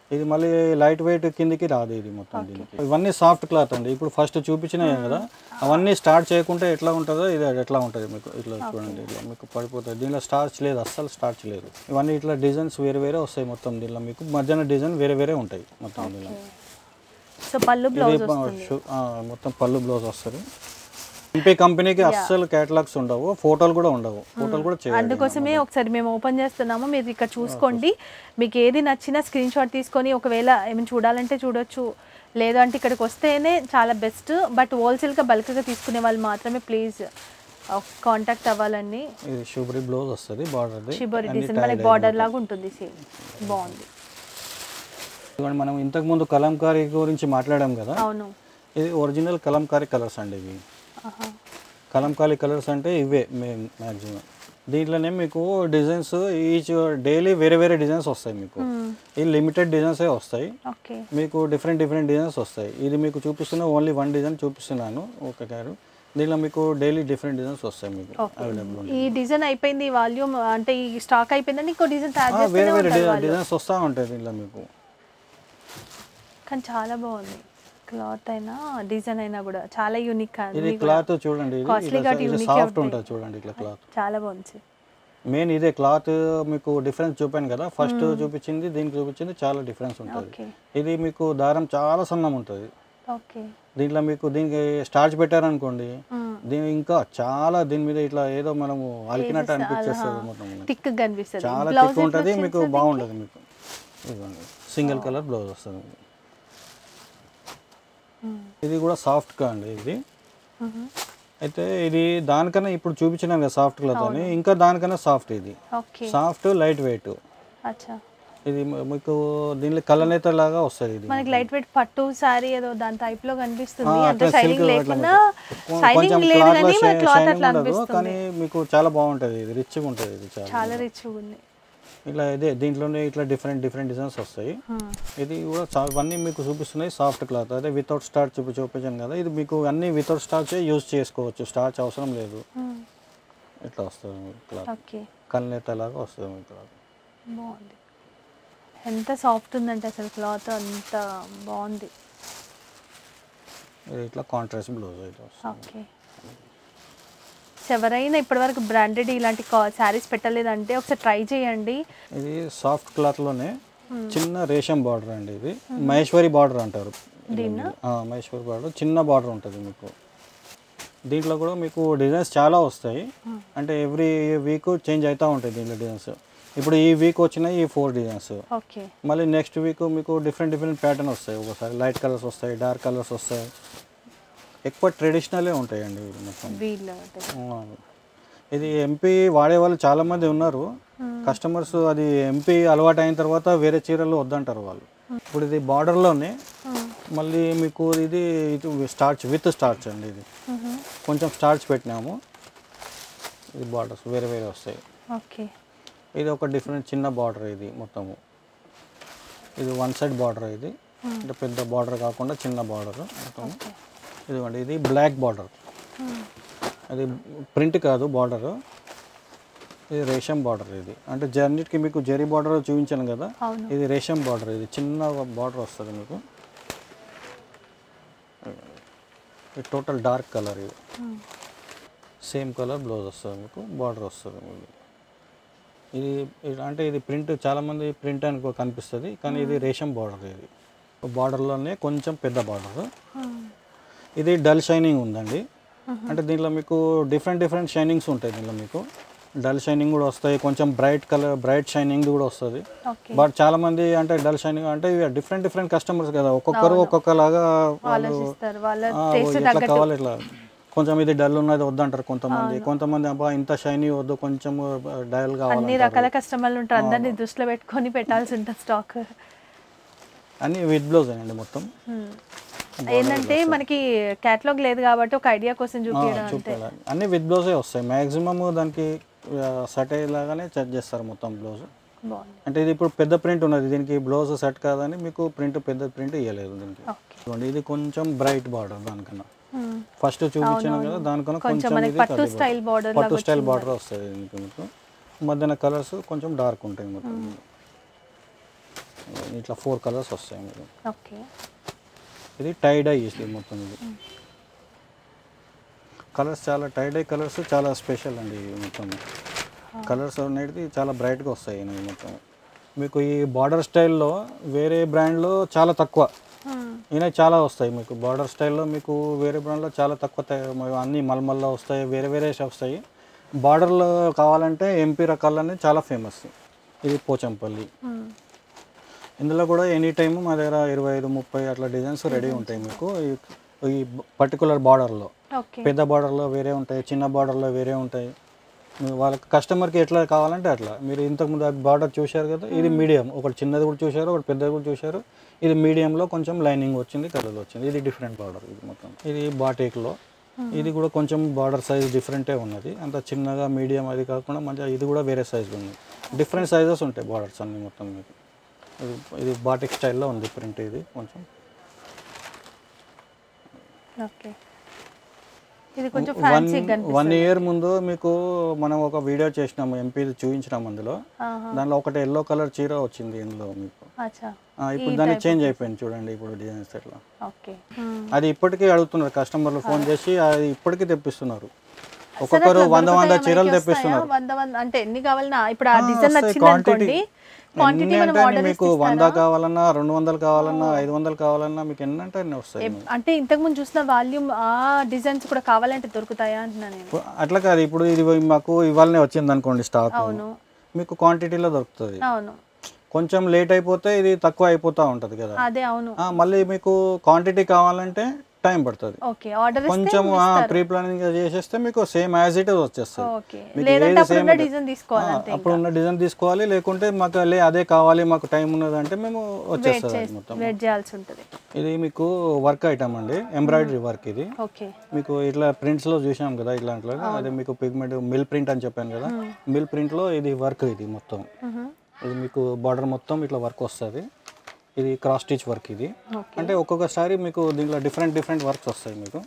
Speaker 1: ఇది మళ్ళీ లైట్ వెయిట్ కిందికి రాదు ఇది మొత్తం దీనికి ఇవన్నీ సాఫ్ట్ క్లాత్ అండి ఇప్పుడు ఫస్ట్ చూపించినాయి కదా అవన్నీ స్టార్ట్ చేయకుంటే ఎట్లా ఉంటుందో ఇది ఎట్లా ఉంటుంది మీకు ఇట్లా చూడండి ఇట్లా మీకు పడిపోతుంది దీనిలో స్టార్చ్ లేదు అస్సలు స్టార్చ్ లేదు ఇవన్నీ ఇట్లా డిజైన్స్ వేరే వేరే వస్తాయి మొత్తం దీనిలో మీకు మధ్యాహ్నం డిజైన్ వేరే వేరే ఉంటాయి మొత్తం దీనిలో
Speaker 2: సో పళ్ళు
Speaker 1: ఇది
Speaker 2: బ్లౌజ్
Speaker 1: ప- షూ- ఆ, మొత్తం పళ్ళు బ్లౌజ్ వస్తుంది ఎంపీ కంపెనీకి అస్సలు కేటలాగ్స్ ఉండవు ఫోటోలు కూడా ఉండవు ఫోటోలు కూడా చేయాలి
Speaker 2: అందుకోసమే ఒకసారి మేము ఓపెన్ చేస్తున్నాము మీరు ఇక్కడ చూసుకోండి మీకు ఏది నచ్చినా స్క్రీన్ షాట్ తీసుకొని ఒకవేళ ఏమైనా చూడాలంటే చూడొచ్చు లేదు అంటే ఇక్కడికి వస్తేనే చాలా బెస్ట్ బట్ హోల్సేల్గా బల్క్గా తీసుకునే వాళ్ళు మాత్రమే ప్లీజ్ కాంటాక్ట్ అవ్వాలండి
Speaker 1: ఇది షూబ్రీ బ్లౌజ్ వస్తుంది బార్డర్
Speaker 2: షిబోరి డిజైన్ మనకి బార్డర్ లాగా ఉంటుంది సేమ్ బాగుంది
Speaker 1: ఇదిగోండి మనం ఇంతకు ముందు కలంకారీ గురించి మాట్లాడాం కదా
Speaker 2: అవును
Speaker 1: ఇది ఒరిజినల్ కలంకారీ కలర్స్ అండి ఇవి
Speaker 2: ఆహా.
Speaker 1: కలంకారీ కలర్స్ అంటే ఇవే మేము మ్యాక్సిమం దీంట్లోనే మీకు డిజైన్స్ ఈచ్ డైలీ వేరే వేరే డిజైన్స్ వస్తాయి మీకు
Speaker 2: మ్మ్.
Speaker 1: ఈ లిమిటెడ్ డిజైన్సే వస్తాయి
Speaker 2: ఓకే
Speaker 1: మీకు డిఫరెంట్ డిఫరెంట్ డిజైన్స్ వస్తాయి ఇది మీకు చూపిస్తున్న ఓన్లీ వన్ డిజైన్ చూపిస్తున్నాను ఓకే గారు దీనిలో మీకు డైలీ డిఫరెంట్ డిజైన్స్ వస్తాయి మీకు అవైలబుల్
Speaker 2: ఈ డిజైన్ అయిపోయింది వాల్యూమ్ అంటే ఈ స్టాక్ అయిపోయిందని ఇంకో డిజైన్ తయారు
Speaker 1: వేరే
Speaker 2: చేస్తూనే
Speaker 1: వేరే
Speaker 2: ఉంటారు వాళ్ళు
Speaker 1: డిజైన్స్ వస్తూ ఉంటాయి దీనిలో మీకు
Speaker 2: కానీ చాలా బాగుంది క్లాత్ అయినా డిజైన్ అయినా కూడా చాలా యూనిక్
Speaker 1: ఇది క్లాత్ చూడండి ఇది
Speaker 2: Costly గా unique ఏ
Speaker 1: సాఫ్ట్
Speaker 2: ఉంటాయి.
Speaker 1: ఉంటుంది చూడండి ఇట్లా క్లాత్
Speaker 2: చాలా బాగుంది
Speaker 1: మెయిన్ ఇదే క్లాత్ మీకు డిఫరెన్స్ చూపాను కదా ఫస్ట్ చూపించింది దీనికి చూపించింది చాలా డిఫరెన్స్ ఉంటుంది
Speaker 2: ఓకే
Speaker 1: ఇది మీకు దారం చాలా సన్నం ఉంటుంది
Speaker 2: ఓకే
Speaker 1: దీంట్లో మీకు దీనికి స్టార్చ్ పెట్టారనుకోండి దీని ఇంకా చాలా దీని మీద ఇట్లా ఏదో మనము అలికినట్టు అనిపించేస్తుంది మొత్తం
Speaker 2: థిక్ కనిపిస్తుంది
Speaker 1: చాలా
Speaker 2: బ్లౌజ్
Speaker 1: తిక్కు ఉంటుంది మీకు బాగుంటుంది మీకు ఇదిగోండి సింగిల్ కలర్ బ్లౌజ్ వస్తుంది మీకు ఇది కూడా సాఫ్ట్గా అండి ఇది అయితే ఇది దానికన్నా ఇప్పుడు చూపించినాను కదా సాఫ్ట్ క్లాత్ అని ఇంకా దానికన్నా సాఫ్ట్ ఇది
Speaker 2: ఓకే
Speaker 1: సాఫ్ట్ లైట్ వెయిట్
Speaker 2: అచ్చా
Speaker 1: ఇది మ- మీకు దీనిలో కళ్ళనేత లాగా వస్తుంది ఇది
Speaker 2: మనకి లైట్ వెయిట్ పట్టు సారీ ఏదో దాని టైప్ లో కనిపిస్తుంది
Speaker 1: ఆ,
Speaker 2: అంత
Speaker 1: అట్లా
Speaker 2: షైనింగ్
Speaker 1: silk
Speaker 2: లేకుండా
Speaker 1: కొ-
Speaker 2: షైనింగ్
Speaker 1: కొంచెం
Speaker 2: లేదు
Speaker 1: cloth లో
Speaker 2: కానీ మన
Speaker 1: షై-
Speaker 2: క్లాత్
Speaker 1: shining
Speaker 2: అట్లా
Speaker 1: ఉండదు
Speaker 2: అనిపిస్తుంది
Speaker 1: కానీ మీకు చాలా బాగుంటుంది ఇది రిచ్గా ఉంటుంది ఇది చాలా
Speaker 2: చాలా రిచ్ ఉంది
Speaker 1: ఇట్లా ఇదే దీంట్లోనే ఇట్లా డిఫరెంట్ డిఫరెంట్ డిజైన్స్ వస్తాయి
Speaker 2: Hmm.
Speaker 1: ఇది కూడా చా- ఇవన్నీ మీకు చూపిస్తున్నాయి సాఫ్ట్ క్లాత్ అదే వితౌట్ స్టార్చ్ చూపి చూపించాను కదా ఇది మీకు అన్ని వితౌట్ స్టార్చ్ యూజ్ చేసుకోవచ్చు స్టార్చ్ అవసరం లేదు
Speaker 2: Hmm.
Speaker 1: ఇట్లా వస్తుంది మీకు క్లాత్
Speaker 2: ఓకే
Speaker 1: కళ్ళనేత లాగా వస్తుంది మీకు క్లాత్
Speaker 2: బాగుంది ఎంత సాఫ్ట్ ఉందంటే అసలు క్లాత్ అంత బాగుంది
Speaker 1: ఇది ఇట్లా కాంట్రాస్ట్ బ్లౌజ్ అయితే వస్తుంది
Speaker 2: ఓకే సో ఎవరైనా ఇప్పటివరకు బ్రాండెడ్ ఇలాంటి శారీస్ పెట్టలేదంటే ఒకసారి ట్రై చేయండి
Speaker 1: ఇది సాఫ్ట్ క్లాత్లోనే చిన్న రేషం బార్డర్ అండి ఇది మహేశ్వరి బార్డర్ అంటారు ఆ, మహేశ్వరి బార్డర్ చిన్న బార్డర్ ఉంటుంది మీకు దీంట్లో కూడా మీకు డిజైన్స్ చాలా వస్తాయి అంటే ఎవ్రీ వీక్ చేంజ్ అవుతూ ఉంటాయి దీంట్లో డిజైన్స్ ఇప్పుడు ఈ వీక్ వచ్చినాయి ఈ ఫోర్ డిజైన్స్
Speaker 2: ఓకే
Speaker 1: మళ్ళీ నెక్స్ట్ వీక్ మీకు డిఫరెంట్ డిఫరెంట్ ప్యాటర్న్ వస్తాయి ఒకసారి లైట్ కలర్స్ వస్తాయి డార్క్ కలర్స్ వస్తాయి ఎక్కువ ట్రెడిషనలే ఉంటాయండి ఇవి మొత్తం
Speaker 2: వీళ్ళు
Speaker 1: ఆ, ఇది ఎంపీ వాడే వాళ్ళు చాలా మంది ఉన్నారు కస్టమర్స్ అది ఎంపీ అలవాటు అయిన తర్వాత వేరే చీరలు వద్దంటారు వాళ్ళు ఇప్పుడు ఇది బార్డర్లోనే మళ్ళీ మీకు ఇది ఇది స్టార్చ్ విత్ స్టార్చ్ అండి ఇది కొంచెం స్టార్చ్ పెట్టినాము ఇది బార్డర్స్ వేరే వేరే వస్తాయి
Speaker 2: ఓకే
Speaker 1: ఇది ఒక డిఫరెంట్ చిన్న బార్డర్ ఇది మొత్తము ఇది వన్ సైడ్ బార్డర్ ఇది అంటే పెద్ద బార్డర్ కాకుండా చిన్న బార్డర్ మొత్తం ఇదిగోండి ఇది బ్లాక్ బార్డర్ అది ప్రింట్ కాదు బార్డర్ ఇది రేషం బార్డర్ ఇది అంటే జర్నీకి మీకు జరీ బార్డర్ చూపించాను కదా
Speaker 2: అవును
Speaker 1: ఇది రేషం బార్డర్ ఇది చిన్న బార్డర్ వస్తుంది మీకు ఇది టోటల్ డార్క్ కలర్ ఇది సేమ్ కలర్ బ్లౌజ్ వస్తుంది మీకు బార్డర్ వస్తుంది మీకు ఇది ఇది- అంటే ఇది ప్రింట్ చాలామంది ప్రింట్ అనుకో కనిపిస్తుంది కానీ ఇది రేషం బార్డర్ ఇది బార్డర్లోనే కొంచెం పెద్ద బార్డర్ ఇది డల్ షైనింగ్ ఉందండి అంటే దీంట్లో మీకు డిఫరెంట్ డిఫరెంట్ షైనింగ్స్ ఉంటాయి దీంట్లో మీకు డల్ షైనింగ్ కూడా వస్తాయి కొంచెం బ్రైట్ కలర్ బ్రైట్ షైనింగ్ కూడా వస్తుంది
Speaker 2: ఓకే
Speaker 1: బట్ చాలా మంది అంటే డల్ షైనింగ్ అంటే ఇవి డిఫరెంట్ డిఫరెంట్ కస్టమర్స్ కదా ఒక్కొక్కరు ఒక్కొక్కలాగా వాళ్ళు
Speaker 2: ఆలోచిస్తారు వాళ్ళ
Speaker 1: ఆ,
Speaker 2: టేస్ట్
Speaker 1: ఇట్లా
Speaker 2: తగ్గట్టు
Speaker 1: కావాలి ఇట్లా కొంచెం ఇది డల్ ఉన్నది వద్దంటారు కొంతమంది కొంతమంది అబ్బా ఇంత షైనీ వద్దు కొంచెం డల్
Speaker 2: అన్ని
Speaker 1: కావాలి
Speaker 2: రకాల కస్టమర్లు ఉంటారు అందరినీ దృష్టిలో పెట్టుకొని పెట్టాల్సి ఉంటుంది స్టాక్
Speaker 1: అన్ని విత్ బ్లౌజ్ అండి మొత్తం
Speaker 2: ఏంటంటే మనకి క్యాటలాగ్ లేదు కాబట్టి ఒక ఐడియా కోసం చూపించడం అంతే
Speaker 1: చూపించాలి అన్ని విత్ బ్లౌజే వస్తాయి మ్యాక్సిమమ్ దానికి సెట్ అయ్యేలాగానే సెట్ చేస్తారు మొత్తం బ్లౌజ్
Speaker 2: బాగుంది
Speaker 1: అంటే ఇది ఇప్పుడు పెద్ద ప్రింట్ ఉన్నది దీనికి బ్లౌజ్ సెట్ కాదని మీకు ప్రింట్ పెద్ద ప్రింట్ ఇవ్వలేదు దీనికి
Speaker 2: ఓకే
Speaker 1: చూడండి ఇది కొంచెం బ్రైట్ బార్డర్ దానికన్నా ఫస్ట్ చూపించాను కదా దానికన్నా
Speaker 2: కొంచెం
Speaker 1: కొంచెం
Speaker 2: మనకి
Speaker 1: ఇది
Speaker 2: పట్టు
Speaker 1: కడ్డీ
Speaker 2: స్టైల్ బార్డర్
Speaker 1: border. పట్టు స్టైల్ బార్డర్ వస్తుంది దీనికి మీకు మధ్యన కలర్స్ కొంచెం డార్క్ ఉంటాయి మొత్తం ఇట్లా ఫోర్ కలర్స్ వస్తాయి మీకు
Speaker 2: ఓకే
Speaker 1: ఇది టైడ్ ఐ ఇది మొత్తం ఇది కలర్స్ చాలా టైడ్ ఐ కలర్స్ చాలా స్పెషల్ అండి ఇవి మొత్తం కలర్స్ అనేది చాలా బ్రైట్గా వస్తాయి ఇవి మొత్తం మీకు ఈ బార్డర్ స్టైల్లో వేరే బ్రాండ్లో చాలా తక్కువ ఈయన చాలా వస్తాయి మీకు బార్డర్ స్టైల్లో మీకు వేరే బ్రాండ్లో చాలా తక్కువ త- మరి అన్ని మల్మల్లో వస్తాయి వేరే వేరే వస్తాయి బార్డర్లో కావాలంటే ఎంపీ రకాలన్నీ చాలా ఫేమస్ ఇది పోచంపల్లి ఇందులో కూడా ఎనీ టైం మా దగ్గర ఇరవై ఐదు ముప్పై అట్లా డిజైన్స్ రెడీ ఉంటాయి మీకు ఈ- ఈ పర్టికులర్ బార్డర్లో
Speaker 2: ఓకే
Speaker 1: పెద్ద బార్డర్లో వేరే ఉంటాయి చిన్న బార్డర్లో వేరే ఉంటాయి మీ వాళ్ళకి కస్టమర్కి ఎట్లా కావాలంటే అట్లా మీరు ఇంతకుముందు బార్డర్ చూశారు కదా ఇది మీడియం ఒకటి చిన్నది కూడా చూశారు ఒకటి పెద్దది కూడా చూశారు ఇది మీడియంలో కొంచెం లైనింగ్ వచ్చింది కలర్ వచ్చింది ఇది డిఫరెంట్ బార్డర్ ఇది మొత్తం ఇది బాటిక్లో ఇది కూడా కొంచెం బార్డర్ సైజ్ డిఫరెంటే ఉన్నది అంత చిన్నగా మీడియం అది కాకుండా మంచిగా ఇది కూడా వేరే సైజ్ ఉంది డిఫరెంట్ సైజెస్ ఉంటాయి బార్డర్స్ అన్ని మొత్తం మీకు ఇది ఇది బాటిక్ స్టైల్లో ఉంది ప్రింట్ ఇది కొంచెం
Speaker 2: ఓకే ఇది కొంచెం
Speaker 1: వన్
Speaker 2: ఫ్యాన్సీగా
Speaker 1: వన్
Speaker 2: కనిపిస్తుంది
Speaker 1: ఇయర్ ముందు మీకు మనం ఒక వీడియో చేసినాము ఎంపీ చూపించినాం అందులో
Speaker 2: ఆహా.
Speaker 1: దానిలో ఒకటి ఎల్లో కలర్ చీర వచ్చింది ఇందులో మీకు
Speaker 2: అచ్చా
Speaker 1: ఆ, ఇప్పుడు దాన్ని చేంజ్ అయిపోయింది చూడండి ఇప్పుడు డిజైన్స్ ఎట్లా
Speaker 2: ఓకే
Speaker 1: అది ఇప్పటికీ అడుగుతున్నారు కస్టమర్లు ఫోన్ చేసి అది ఇప్పటికీ తెప్పిస్తున్నారు ఒక్కొక్కరు వంద వంద చీరలు తెప్పిస్తున్నారు
Speaker 2: వంద వంద అంటే ఎన్ని కావాలన్నా ఇప్పుడు ఆ డిజైన్
Speaker 1: వస్తాయి,
Speaker 2: నచ్చింది అనుకోండి
Speaker 1: quantity.
Speaker 2: క్వాంటిటీ
Speaker 1: ఎన్ని
Speaker 2: మనం
Speaker 1: అంటే
Speaker 2: ఆర్డర్
Speaker 1: మీకు వంద కావాలన్నా రెండు వందలు కావాలన్నా ఐదు వందలు కావాలన్నా మీకు ఎన్ని అంటే అన్ని వస్తాయి
Speaker 2: అంటే ఇంతకు ముందు చూసిన వాల్యూమ్ ఆ డిజైన్స్ కూడా కావాలంటే దొరుకుతాయా అంటున్నా నేను
Speaker 1: ఇప్పుడు అట్లా కాదు ఇప్పుడు ఇది మాకు ఇవాళనే వచ్చింది అనుకోండి స్టాక్
Speaker 2: అవును
Speaker 1: మీకు క్వాంటిటీలో దొరుకుతుంది
Speaker 2: అవును
Speaker 1: కొంచెం లేట్ అయిపోతే ఇది తక్కువ అయిపోతూ ఉంటుంది కదా
Speaker 2: అదే అవును
Speaker 1: ఆ, మళ్ళీ మీకు క్వాంటిటీ కావాలంటే టైం పడుతుంది
Speaker 2: ఓకే ఆర్డర్ ఇస్తే
Speaker 1: కొంచెం ప్రీ ప్లానింగ్ చేసేస్తే మీకు సేమ్ యాజ్ ఇట్ వచ్చేస్తుంది
Speaker 2: ఓకే
Speaker 1: మీకు
Speaker 2: లేదంటే
Speaker 1: ఏది
Speaker 2: అప్పుడు
Speaker 1: same
Speaker 2: ఉన్న
Speaker 1: ఉంటుంది.
Speaker 2: డిజైన్ తీసుకోవాలి అంతే
Speaker 1: అప్పుడు ఉన్న డిజైన్ తీసుకోవాలి లేకుంటే మాకు లే అదే కావాలి మాకు టైం ఉన్నది అంటే మేము వచ్చేస్తుంది అది మొత్తం
Speaker 2: వెయిట్ చేయాల్సి ఉంటుంది
Speaker 1: ఇది మీకు వర్క్ ఐటమ్ అండి ఎంబ్రాయిడరీ వర్క్ ఇది
Speaker 2: ఓకే
Speaker 1: మీకు ఇట్లా ప్రింట్స్ లో చూసాం కదా ఇట్లాంటిలో అదే మీకు పిగ్మెంట్ మిల్ ప్రింట్ అని చెప్పాను కదా మిల్ ప్రింట్ లో ఇది వర్క్ ఇది మొత్తం ఇది మీకు బార్డర్ మొత్తం ఇట్లా వర్క్ వస్తుంది ఇది క్రాస్ స్టిచ్ వర్క్ ఇది
Speaker 2: ఓకే
Speaker 1: అంటే ఒక్కొక్కసారి మీకు దీంట్లో డిఫరెంట్ డిఫరెంట్ వర్క్స్ వస్తాయి మీకు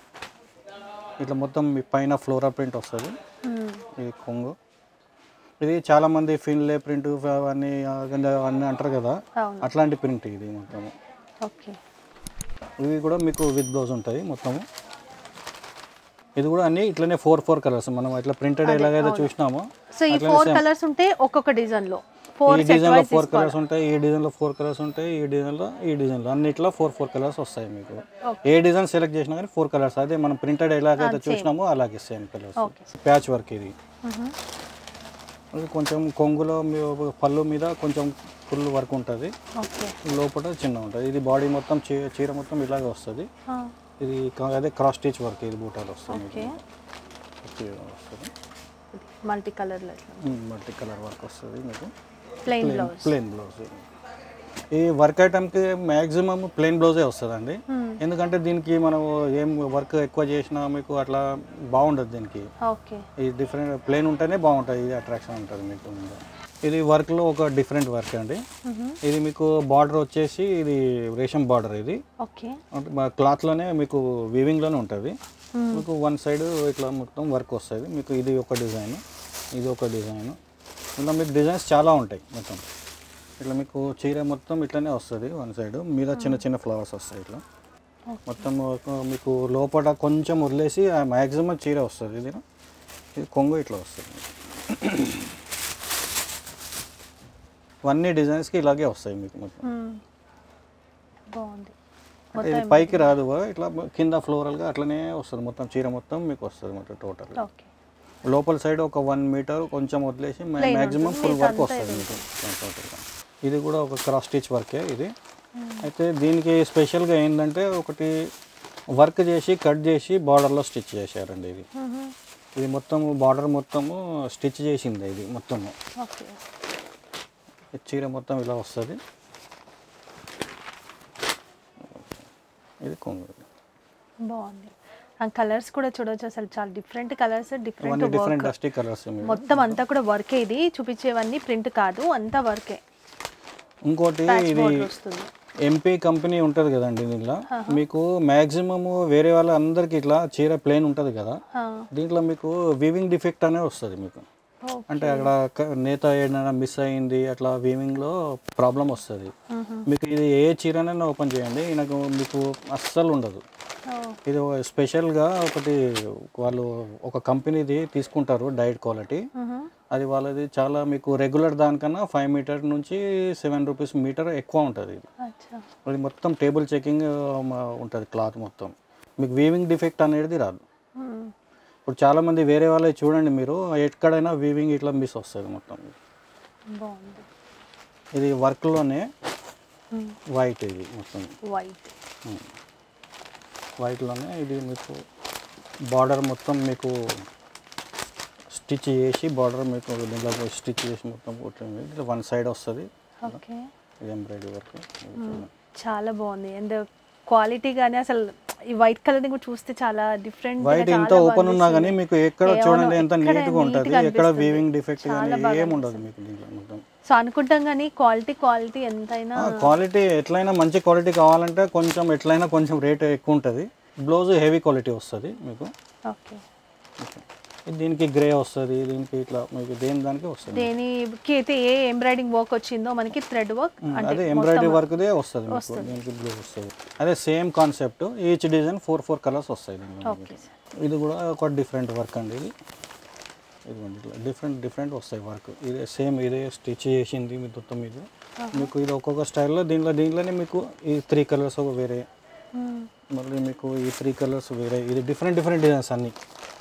Speaker 1: ఇట్లా మొత్తం మీ పైన ఫ్లోరా ప్రింట్ వస్తుంది ఇది కొంగు ఇది చాలా మంది ఫిన్లే ప్రింట్ అవన్నీ అవన్నీ అంటారు కదా
Speaker 2: అవును
Speaker 1: అట్లాంటి ప్రింట్ ఇది మొత్తము
Speaker 2: ఓకే
Speaker 1: ఇవి కూడా మీకు విత్ బ్లౌజ్ ఉంటాయి మొత్తము ఇది కూడా అన్ని ఇట్లనే ఫోర్ ఫోర్ కలర్స్ మనం ఇట్లా ప్రింటెడ్ ఎలాగైతే చూసినామో
Speaker 2: సో ఈ ఫోర్ కలర్స్ ఉంటే ఒక్కొక్క డిజైన్ లో ఫోర్
Speaker 1: ఈ డిజైన్ లో ఫోర్ కలర్స్ ఉంటాయి ఈ డిజైన్ లో ఫోర్ కలర్స్ ఉంటాయి ఈ డిజైన్ లో ఈ డిజైన్ లో అన్నిట్లో ఫోర్ ఫోర్ కలర్స్ వస్తాయి మీకు ఏ డిజైన్ సెలెక్ట్ చేసినా కానీ ఫోర్ కలర్స్ అదే మనం ప్రింటెడ్ ఎలాగైతే చూసినామో అలాగే same colours
Speaker 2: okay
Speaker 1: patch work ఇది ఇది కొంచెం కొంగులో మీ పళ్ళు మీద కొంచెం ఫుల్ వర్క్ ఉంటుంది
Speaker 2: ఓకే
Speaker 1: లోపల చిన్న ఉంటుంది ఇది బాడీ మొత్తం చీ- చీర మొత్తం ఇలాగే వస్తుంది ఇది కా- అదే క్రాస్ స్టిచ్ వర్క్ ఇది బూటాలు వస్తుంది
Speaker 2: ఓకే
Speaker 1: చీర వస్తుంది
Speaker 2: multi colour
Speaker 1: multi colour work వస్తుంది మీకు
Speaker 2: ప్లెయిన్ బ్లౌజ్
Speaker 1: ప్లెయిన్ బ్లౌజ్ ఈ వర్క్ ఐటమ్కి మ్యాక్సిమం ప్లెయిన్ బ్లౌజే వస్తుందండి ఎందుకంటే దీనికి మనం ఏం వర్క్ ఎక్కువ చేసినా మీకు అట్లా బాగుండదు దీనికి
Speaker 2: ఓకే
Speaker 1: ఈ డిఫరెంట్ ప్లెయిన్ ఉంటేనే బాగుంటుంది ఇది అట్రాక్షన్ ఉంటుంది మీకు ఇది వర్క్లో ఒక డిఫరెంట్ వర్క్ అండి ఇది మీకు బార్డర్ వచ్చేసి ఇది రేషం బార్డర్ ఇది
Speaker 2: ఓకే
Speaker 1: అంటే మా క్లాత్లోనే మీకు వీవింగ్లోనే ఉంటుంది మీకు వన్ సైడ్ ఇట్లా మొత్తం వర్క్ వస్తుంది మీకు ఇది ఒక డిజైన్ ఇది ఒక డిజైన్ ఇలా మీకు డిజైన్స్ చాలా ఉంటాయి మొత్తం ఇట్లా మీకు చీర మొత్తం ఇట్లానే వస్తుంది వన్ సైడ్ మీద చిన్న చిన్న ఫ్లవర్స్ వస్తాయి ఇట్లా మొత్తం ఒక మీకు లోపల కొంచెం వదిలేసి మ్యాక్సిమం చీర వస్తుంది ఇది ఇది కొంగు ఇట్లా వస్తుంది ఇవన్నీ డిజైన్స్కి ఇలాగే వస్తాయి మీకు మొత్తం
Speaker 2: బాగుంది
Speaker 1: అంటే ఇది పైకి రాదు ఇట్లా కింద ఫ్లోరల్గా అట్లనే వస్తుంది మొత్తం చీర మొత్తం మీకు వస్తుంది మొత్తం టోటల్
Speaker 2: ఓకే
Speaker 1: లోపల సైడ్ ఒక వన్ మీటర్ కొంచెం వదిలేసి మ్యాక్సిమం ఫుల్ వర్క్ వస్తుంది మీకు టోటల్గా ఇది కూడా ఒక క్రాస్ స్టిచ్ వర్కే ఇది అయితే దీనికి స్పెషల్గా ఏంటంటే ఒకటి వర్క్ చేసి కట్ చేసి బార్డర్లో స్టిచ్ చేశారండి ఇది ఇది మొత్తం బార్డర్ మొత్తము స్టిచ్ చేసింది ఇది మొత్తము
Speaker 2: ఓకే
Speaker 1: ఈ చీర మొత్తం ఇలా వస్తుంది ఇది కొంగు
Speaker 2: బాగుంది ఆ కలర్స్ కూడా చూడవచ్చు అసలు చాలా డిఫరెంట్ కలర్స్ డిఫరెంట్
Speaker 1: ఇవన్నీ
Speaker 2: వర్క్
Speaker 1: డిఫరెంట్ డస్టీ కలర్స్
Speaker 2: మొత్తం అంతా కూడా వర్కే ఇది చూపించేవన్నీ ప్రింట్ కాదు అంతా వర్కే
Speaker 1: ఇంకోటి
Speaker 2: ప్యాచ్
Speaker 1: ఇది
Speaker 2: బోర్డర్ వస్తుంది
Speaker 1: ఎంపీ కంపెనీ ఉంటుంది కదండి దీంట్లో మీకు మ్యాక్సిమమ్ వేరే వాళ్ళ అందరికి ఇట్లా చీర ప్లేన్ ఉంటుంది కదా
Speaker 2: ఆ,
Speaker 1: దీంట్లో మీకు వివింగ్ డిఫెక్ట్ అనే వస్తుంది మీకు అంటే అక్కడ క- నేత ఏదైనా మిస్ అయింది అట్లా వీవింగ్లో ప్రాబ్లం వస్తుంది మీకు ఇది ఏ చీరనైనా ఓపెన్ చేయండి నాకు మీకు అస్సలు ఉండదు ఇది ఓ స్పెషల్గా ఒకటి వాళ్ళు ఒక కంపెనీది తీసుకుంటారు డైట్ క్వాలిటీ అది వాళ్ళది చాలా మీకు రెగ్యులర్ దానికన్నా ఫైవ్ మీటర్ నుంచి సెవెన్ రూపీస్ మీటర్ ఎక్కువ ఉంటుంది ఇది
Speaker 2: అచ్చా
Speaker 1: అది మొత్తం టేబుల్ చెకింగ్ ఉంటుంది క్లాత్ మొత్తం మీకు వీవింగ్ డిఫెక్ట్ అనేది రాదు
Speaker 2: మ్మ్.
Speaker 1: ఇప్పుడు చాలామంది వేరే వాళ్ళవి చూడండి మీరు ఎక్కడైనా వీవింగ్ ఇట్లా మిస్ వస్తుంది మొత్తం
Speaker 2: బాగుంది
Speaker 1: ఇది వర్క్లోనే వైట్ ఇది మొత్తం
Speaker 2: వైట్
Speaker 1: వైట్లోనే ఇది మీకు బార్డర్ మొత్తం మీకు స్టిచ్ చేసి బార్డర్ మీకు దీంట్లో స్టిచ్ చేసి మొత్తం కొట్టింది ఇది వన్ సైడ్ వస్తుంది
Speaker 2: ఓకే
Speaker 1: ఇది ఎంబ్రాయిడరీ వర్క్
Speaker 2: చాలా బాగుంది అండ్ క్వాలిటీ కానీ అసలు ఈ వైట్ కలర్ కూడా చూస్తే చాలా డిఫరెంట్
Speaker 1: వైట్ ఎంత ఓపెన్ ఉన్నా కానీ మీకు ఎక్కడ
Speaker 2: ఏ,
Speaker 1: చూడండి
Speaker 2: అవును,
Speaker 1: ఎంత
Speaker 2: ఎక్కడ
Speaker 1: నీట్గా ఉంటుంది
Speaker 2: neat గా
Speaker 1: ఎక్కడ
Speaker 2: అనిపిస్తుంది.
Speaker 1: వీవింగ్ డిఫెక్ట్
Speaker 2: చాలా
Speaker 1: కానీ
Speaker 2: బాగా
Speaker 1: ఏం ఉండదు మీకు దీంట్లో మొత్తం
Speaker 2: సో అనుకుంటాం కానీ క్వాలిటీ క్వాలిటీ ఎంతైనా
Speaker 1: క్వాలిటీ ఎట్లయినా మంచి క్వాలిటీ కావాలంటే కొంచెం ఎట్లయినా కొంచెం రేట్ ఎక్కువ ఉంటుంది బ్లౌజ్ హెవీ క్వాలిటీ వస్తుంది మీకు
Speaker 2: ఓకే
Speaker 1: ఇది దీనికి గ్రే వస్తుంది దీనికి ఇట్లా మీకు దేని దానికి వస్తుంది
Speaker 2: దేనికి అయితే ఏ ఎంబ్రాయిడింగ్ వర్క్ వచ్చిందో మనకి థ్రెడ్ వర్క్
Speaker 1: అదే ఎంబ్రాయిడరీ వర్క్దే వస్తుంది మీకు దీనికి బ్లూ వస్తుంది అదే same concept each design four four colours వస్తాయి దీనిలో
Speaker 2: ఓకే
Speaker 1: ఇది కూడా ఒక డిఫరెంట్ వర్క్ అండి ఇది ఇదిగోండి ఇట్లా డిఫరెంట్ డిఫరెంట్ వస్తాయి వర్క్ ఇదే సేమ్ ఇదే స్టిచ్ చేసింది మీ మొత్తం మీద మీకు ఇది ఒక్కొక్క స్టైల్లో దీంట్లో దీంట్లోనే మీకు ఈ త్రీ కలర్స్ ఒక వేరే మళ్ళీ మీకు ఈ త్రీ కలర్స్ వేరే ఇది డిఫరెంట్ డిఫరెంట్ డిజైన్స్ అన్నీ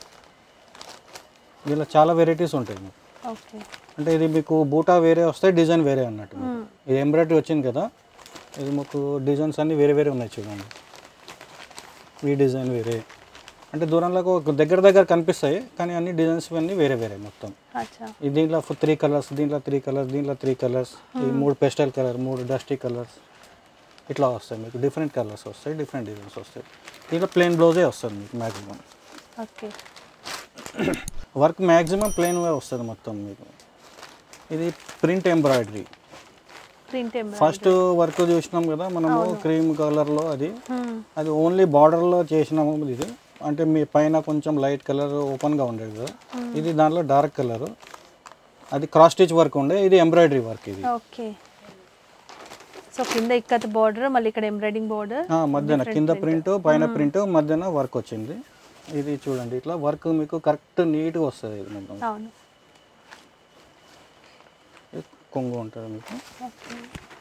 Speaker 1: దీనిలో చాలా వెరైటీస్ ఉంటాయి మీకు
Speaker 2: ఓకే
Speaker 1: అంటే ఇది మీకు బూటా వేరే వస్తాయి డిజైన్ వేరే అన్నట్టు మీకు. ఇది ఎంబ్రాయిడరీ వచ్చింది కదా ఇది మీకు డిజైన్స్ అన్నీ వేరే వేరే ఉన్నాయి చూడండి ఈ డిజైన్ వేరే అంటే దూరంలో ఒక దగ్గర దగ్గర కనిపిస్తాయి కానీ అన్ని డిజైన్స్ అన్నీ వేరే వేరే మొత్తం
Speaker 2: అచ్చా
Speaker 1: ఈ దీంట్లో త్రీ కలర్స్ దీంట్లో త్రీ కలర్స్ దీంట్లో త్రీ కలర్స్ ఈ మూడు పెస్టల్ కలర్ మూడు డస్టీ కలర్స్ ఇట్లా వస్తాయి మీకు డిఫరెంట్ కలర్స్ వస్తాయి డిఫరెంట్ డిజైన్స్ వస్తాయి దీంట్లో ప్లెయిన్ బ్లౌజే వస్తుంది మీకు మ్యాక్సిమం
Speaker 2: ఓకే
Speaker 1: వర్క్ మ్యాక్సిమం ప్లెయిన్గా వస్తుంది మొత్తం మీకు ఇది print embroidery
Speaker 2: print
Speaker 1: first work చూసినాం కదా మనము క్రీమ్ కలర్లో అది అది ఓన్లీ బార్డర్లో చేసినాము ఇది అంటే మీ పైన కొంచెం లైట్ కలర్ ఓపెన్గా ఉండేది కదా ఇది దాంట్లో డార్క్ కలర్ అది క్రాస్ స్టిచ్ వర్క్ ఉండే ఇది ఎంబ్రాయిడరీ వర్క్ ఇది
Speaker 2: ఓకే సో కింద ఇక్కత బార్డర్ మళ్ళీ ఇక్కడ ఎంబ్రాయిడింగ్ బార్డర్
Speaker 1: ఆ, మధ్యన కింద ప్రింట్ పైన ప్రింట్ మధ్యన వర్క్ వచ్చింది ఇది చూడండి ఇట్లా వర్క్ మీకు కరెక్ట్ నీట్గా వస్తుంది ఇది మొత్తం
Speaker 2: అవును
Speaker 1: ఇది కొంగు ఉంటుంది మీకు
Speaker 2: ఓకే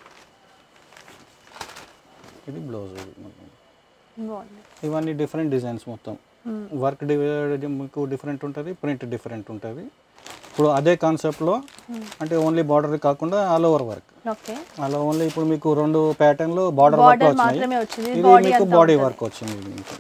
Speaker 1: ఇది బ్లౌజ్ ఇది మొత్తం
Speaker 2: బాగుంది
Speaker 1: ఇవన్నీ డిఫరెంట్ డిజైన్స్ మొత్తం
Speaker 2: Hmm.
Speaker 1: వర్క్ డివైడ్ మీకు డిఫరెంట్ ఉంటుంది ప్రింట్ డిఫరెంట్ ఉంటుంది ఇప్పుడు అదే కాన్సెప్ట్లో అంటే ఓన్లీ బార్డర్ కాకుండా ఆల్ ఓవర్ వర్క్
Speaker 2: ఓకే
Speaker 1: అలా ఓన్లీ ఇప్పుడు మీకు రెండు ప్యాటర్న్లు బార్డర్ వర్క్
Speaker 2: బార్డర్
Speaker 1: వచ్చినాయి
Speaker 2: మాత్రమే వచ్చింది
Speaker 1: ఇది
Speaker 2: బాడీ
Speaker 1: మీకు
Speaker 2: అంతా
Speaker 1: బాడీ
Speaker 2: ఉంటుంది.
Speaker 1: వర్క్ వచ్చింది ఇది మీకు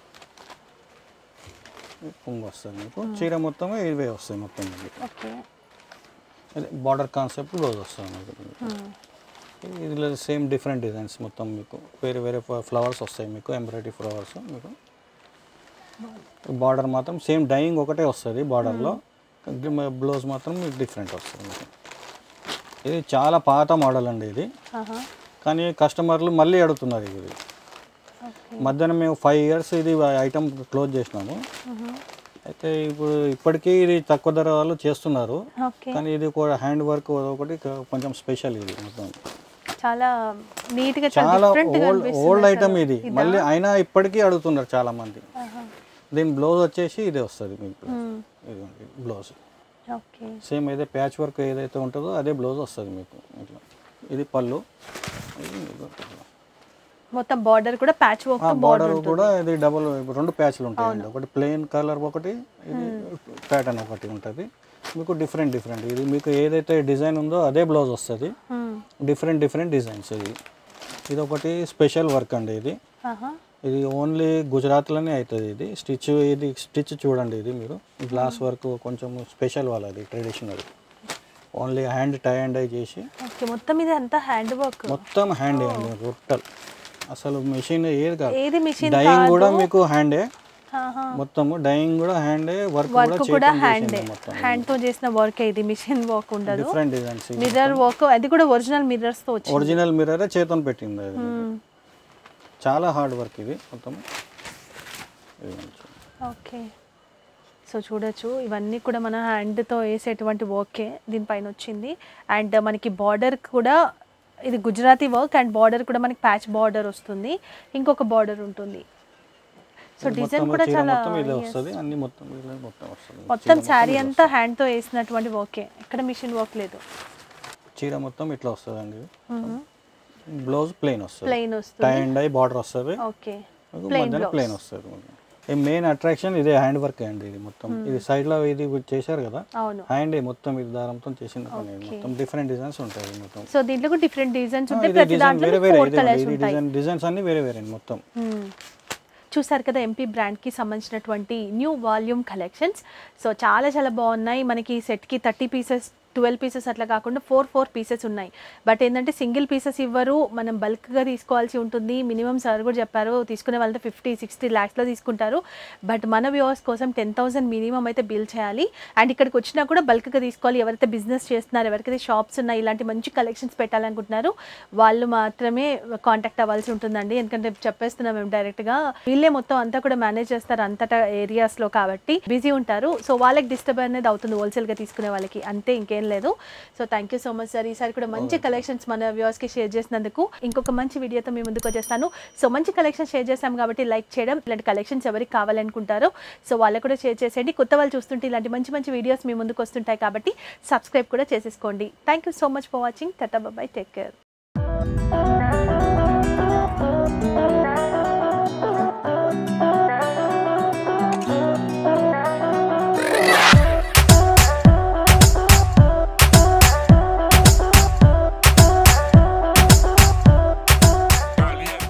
Speaker 1: పొంగు వస్తుంది మీకు చీర మొత్తం ఇవే వస్తాయి మొత్తం మీకు
Speaker 2: ఓకే
Speaker 1: అదే బార్డర్ కాన్సెప్ట్ బ్లౌజ్ వస్తుంది మీకు ఇందులో సేమ్ డిఫరెంట్ డిజైన్స్ మొత్తం మీకు వేరే వేరే ఫ్లవర్స్ వస్తాయి మీకు ఎంబ్రాయిడరీ ఫ్లవర్స్ మీకు బార్డర్ మాత్రం సేమ్ డైయింగ్ ఒకటే వస్తుంది బార్డర్లో బ్లౌజ్ మాత్రం మీకు డిఫరెంట్ వస్తుంది మీకు ఇది చాలా పాత మోడల్ అండి ఇది
Speaker 2: ఆహా
Speaker 1: కానీ కస్టమర్లు మళ్ళీ అడుగుతున్నారు ఇది
Speaker 2: ఓకే
Speaker 1: మధ్యాహ్నం మేము ఫైవ్ ఇయర్స్ ఇది ఐటమ్ క్లోజ్ చేసినాము అయితే ఇప్పుడు ఇప్పటికీ ఇది తక్కువ ధర వాళ్ళు చేస్తున్నారు
Speaker 2: ఓకే
Speaker 1: కానీ ఇది కూడా హ్యాండ్ వర్క్ ఒకటి కొంచెం స్పెషల్ ఇది మొత్తం
Speaker 2: చాలా నీట్ గా చాలా
Speaker 1: చాలా
Speaker 2: డిఫరెంట్ గా
Speaker 1: ఓల్డ్
Speaker 2: అనిపిస్తుంది
Speaker 1: ఓల్డ్
Speaker 2: అసలు.
Speaker 1: ఐటమ్ ఇది మళ్ళీ అయినా ఇప్పటికీ అడుగుతున్నారు చాలా మంది
Speaker 2: ఆహా.
Speaker 1: దీని బ్లౌజ్ వచ్చేసి ఇదే వస్తుంది మీకు
Speaker 2: మ్మ్.
Speaker 1: ఇదిగోండి బ్లౌజ్
Speaker 2: ఓకే
Speaker 1: సేమ్ ఏదే ప్యాచ్ వర్క్ ఏదైతే ఉంటుందో అదే బ్లౌజ్ వస్తుంది మీకు ఇట్లా ఇది పళ్ళు ఇది మీకు
Speaker 2: మొత్తం బార్డర్ కూడా ప్యాచ్ వర్క్ తో
Speaker 1: బార్డర్ కూడా ఇది డబుల్ రెండు ప్యాచ్లు ఉంటాయండి ఒకటి ప్లెయిన్ కలర్ ఒకటి ఇది ప్యాటర్న్ ఒకటి ఉంటుంది మీకు డిఫరెంట్ డిఫరెంట్ ఇది మీకు ఏదైతే డిజైన్ ఉందో అదే బ్లౌజ్ వస్తుంది డిఫరెంట్ డిఫరెంట్ డిజైన్స్ ఇది ఇది ఒకటి స్పెషల్ వర్క్ అండి ఇది
Speaker 2: ఆహా
Speaker 1: ఇది ఓన్లీ గుజరాత్లోనే అవుతుంది ఇది స్టిచ్ ఇది స్టిచ్ చూడండి ఇది మీరు గ్లాస్ వర్క్ కొంచెం స్పెషల్ వాళ్ళది traditional only hand tie and dye చేసి
Speaker 2: ఓకే మొత్తం ఇది అంతా హ్యాండ్ వర్క్
Speaker 1: మొత్తం హ్యాండ్ అండి టోటల్ అసలు మెషిన్ ఏది కాదు
Speaker 2: ఏది మిషన్
Speaker 1: డైయింగ్ కూడా మీకు హ్యాండే
Speaker 2: ఆహా
Speaker 1: మొత్తము డైయింగ్ కూడా హ్యాండే వర్క్ కూడా
Speaker 2: వర్క్ కూడా
Speaker 1: చేతితో
Speaker 2: హ్యాండ్
Speaker 1: చేసింది మొత్తం
Speaker 2: హ్యాండ్ తో చేసిన వర్క్ ఇది మిషన్ వర్క్ ఉండదు
Speaker 1: డిఫరెంట్ డిజైన్స్
Speaker 2: మిర్రర్ వర్క్ అది కూడా ఒరిజినల్ మిర్రర్స్ తో వచ్చింది
Speaker 1: ఒరిజినల్ మిర్రరే చేతను పెట్టింది అది
Speaker 2: మ్మ్.
Speaker 1: చాలా హార్డ్ వర్క్ ఇది మొత్తం ఇదిగోండి చూడండి.
Speaker 2: ఓకే సో చూడొచ్చు ఇవన్నీ కూడా మన హ్యాండ్తో వేసేటువంటి వర్కే దీనిపైన వచ్చింది అండ్ మనకి బార్డర్ కూడా ఇది గుజరాతీ వర్క్ అండ్ బార్డర్ కూడా మనకి ప్యాచ్ బార్డర్ వస్తుంది ఇంకొక బార్డర్ ఉంటుంది సో
Speaker 1: ఇది
Speaker 2: డిజైన్
Speaker 1: మొత్తం
Speaker 2: కూడా
Speaker 1: చీర
Speaker 2: చాలా
Speaker 1: మొత్తం ఇదే
Speaker 2: yes.
Speaker 1: వస్తుంది అన్ని మొత్తం ఇలా మొత్తం వస్తుంది
Speaker 2: మొత్తం
Speaker 1: చీర
Speaker 2: శారీ
Speaker 1: ఇలా
Speaker 2: అంతా హ్యాండ్తో వేసినటువంటి వర్కే ఎక్కడ మిషన్ వర్క్ లేదు
Speaker 1: వస్తుంది. చీర మొత్తం ఇట్లా వస్తుంది అండి బ్లౌజ్ ప్లెయిన్ వస్తుంది
Speaker 2: ప్లెయిన్
Speaker 1: టై
Speaker 2: వస్తుంది
Speaker 1: అండ్ ఐ బార్డర్ వస్తుంది
Speaker 2: ఓకే
Speaker 1: మీకు
Speaker 2: Plain
Speaker 1: మధ్యలో
Speaker 2: blouse.
Speaker 1: ప్లెయిన్ వస్తుంది ఈ మెయిన్ అట్రాక్షన్ ఇదే హ్యాండ్ వర్క్ అండి ఇది మొత్తం ఇది సైడ్ లో ఇది చేశారు కదా
Speaker 2: అవును
Speaker 1: హ్యాండ్ మొత్తం ఇది దారంతో చేసిన పని ఇది
Speaker 2: Okay.
Speaker 1: మొత్తం డిఫరెంట్ డిజైన్స్ ఉంటాయి ఇది మొత్తం
Speaker 2: సో దీంట్లో కూడా డిఫరెంట్ డిజైన్స్
Speaker 1: ఆ,
Speaker 2: ఉంటాయి
Speaker 1: ఇది
Speaker 2: ప్రతి
Speaker 1: డిజైన్
Speaker 2: దాంట్లో
Speaker 1: వేరే వేరే
Speaker 2: ఫోర్
Speaker 1: ఇది
Speaker 2: కలర్స్
Speaker 1: ఇది
Speaker 2: ఉంటాయి
Speaker 1: డిజైన్ డిజైన్స్ అన్ని వేరే వేరే అండి మొత్తం
Speaker 2: మ్మ్. చూసారు కదా ఎంపీ బ్రాండ్కి సంబంధించినటువంటి న్యూ వాల్యూమ్ కలెక్షన్స్ సో చాలా చాలా బాగున్నాయి మనకి సెట్కి థర్టీ పీసెస్ ట్వెల్వ్ పీసెస్ అట్లా కాకుండా ఫోర్ ఫోర్ పీసెస్ ఉన్నాయి బట్ ఏంటంటే సింగిల్ పీసెస్ ఇవ్వరు మనం బల్క్గా తీసుకోవాల్సి ఉంటుంది మినిమం సార్ కూడా చెప్పారు తీసుకునే వాళ్ళతో ఫిఫ్టీ సిక్స్టీ ల్యాక్స్లో తీసుకుంటారు బట్ మన వ్యూవర్స్ కోసం టెన్ థౌసండ్ మినిమం అయితే బిల్ చేయాలి అండ్ ఇక్కడికి వచ్చినా కూడా బల్క్గా తీసుకోవాలి ఎవరైతే బిజినెస్ చేస్తున్నారు ఎవరికైతే షాప్స్ ఉన్నాయి ఇలాంటి మంచి కలెక్షన్స్ పెట్టాలనుకుంటున్నారు వాళ్ళు మాత్రమే కాంటాక్ట్ అవ్వాల్సి ఉంటుందండి ఎందుకంటే చెప్పేస్తున్నాం మేము డైరెక్ట్గా వీళ్ళే మొత్తం అంతా కూడా మేనేజ్ చేస్తారు అంతటా ఏరియాస్లో కాబట్టి బిజీ ఉంటారు సో వాళ్ళకి డిస్టర్బ్ అనేది అవుతుంది హోల్సేల్గా తీసుకునే వాళ్ళకి అంతే ఇంకేం లేదు so thank you so much sir ఈసారి కూడా మంచి కలెక్షన్స్ మన వ్యూవర్స్కి షేర్ చేసినందుకు ఇంకొక మంచి వీడియోతో మీ ముందుకు వచ్చేస్తాను సో మంచి కలెక్షన్ షేర్ చేస్తాం కాబట్టి లైక్ చేయడం ఇలాంటి కలెక్షన్స్ ఎవరికి కావాలనుకుంటారో సో వాళ్ళకు కూడా షేర్ చేసేయండి కొత్త వాళ్ళు చూస్తుంటే ఇలాంటి మంచి మంచి వీడియోస్ మీ ముందుకు వస్తుంటాయి కాబట్టి సబ్స్క్రైబ్ కూడా చేసేసుకోండి thank you so much for watching tata bye take care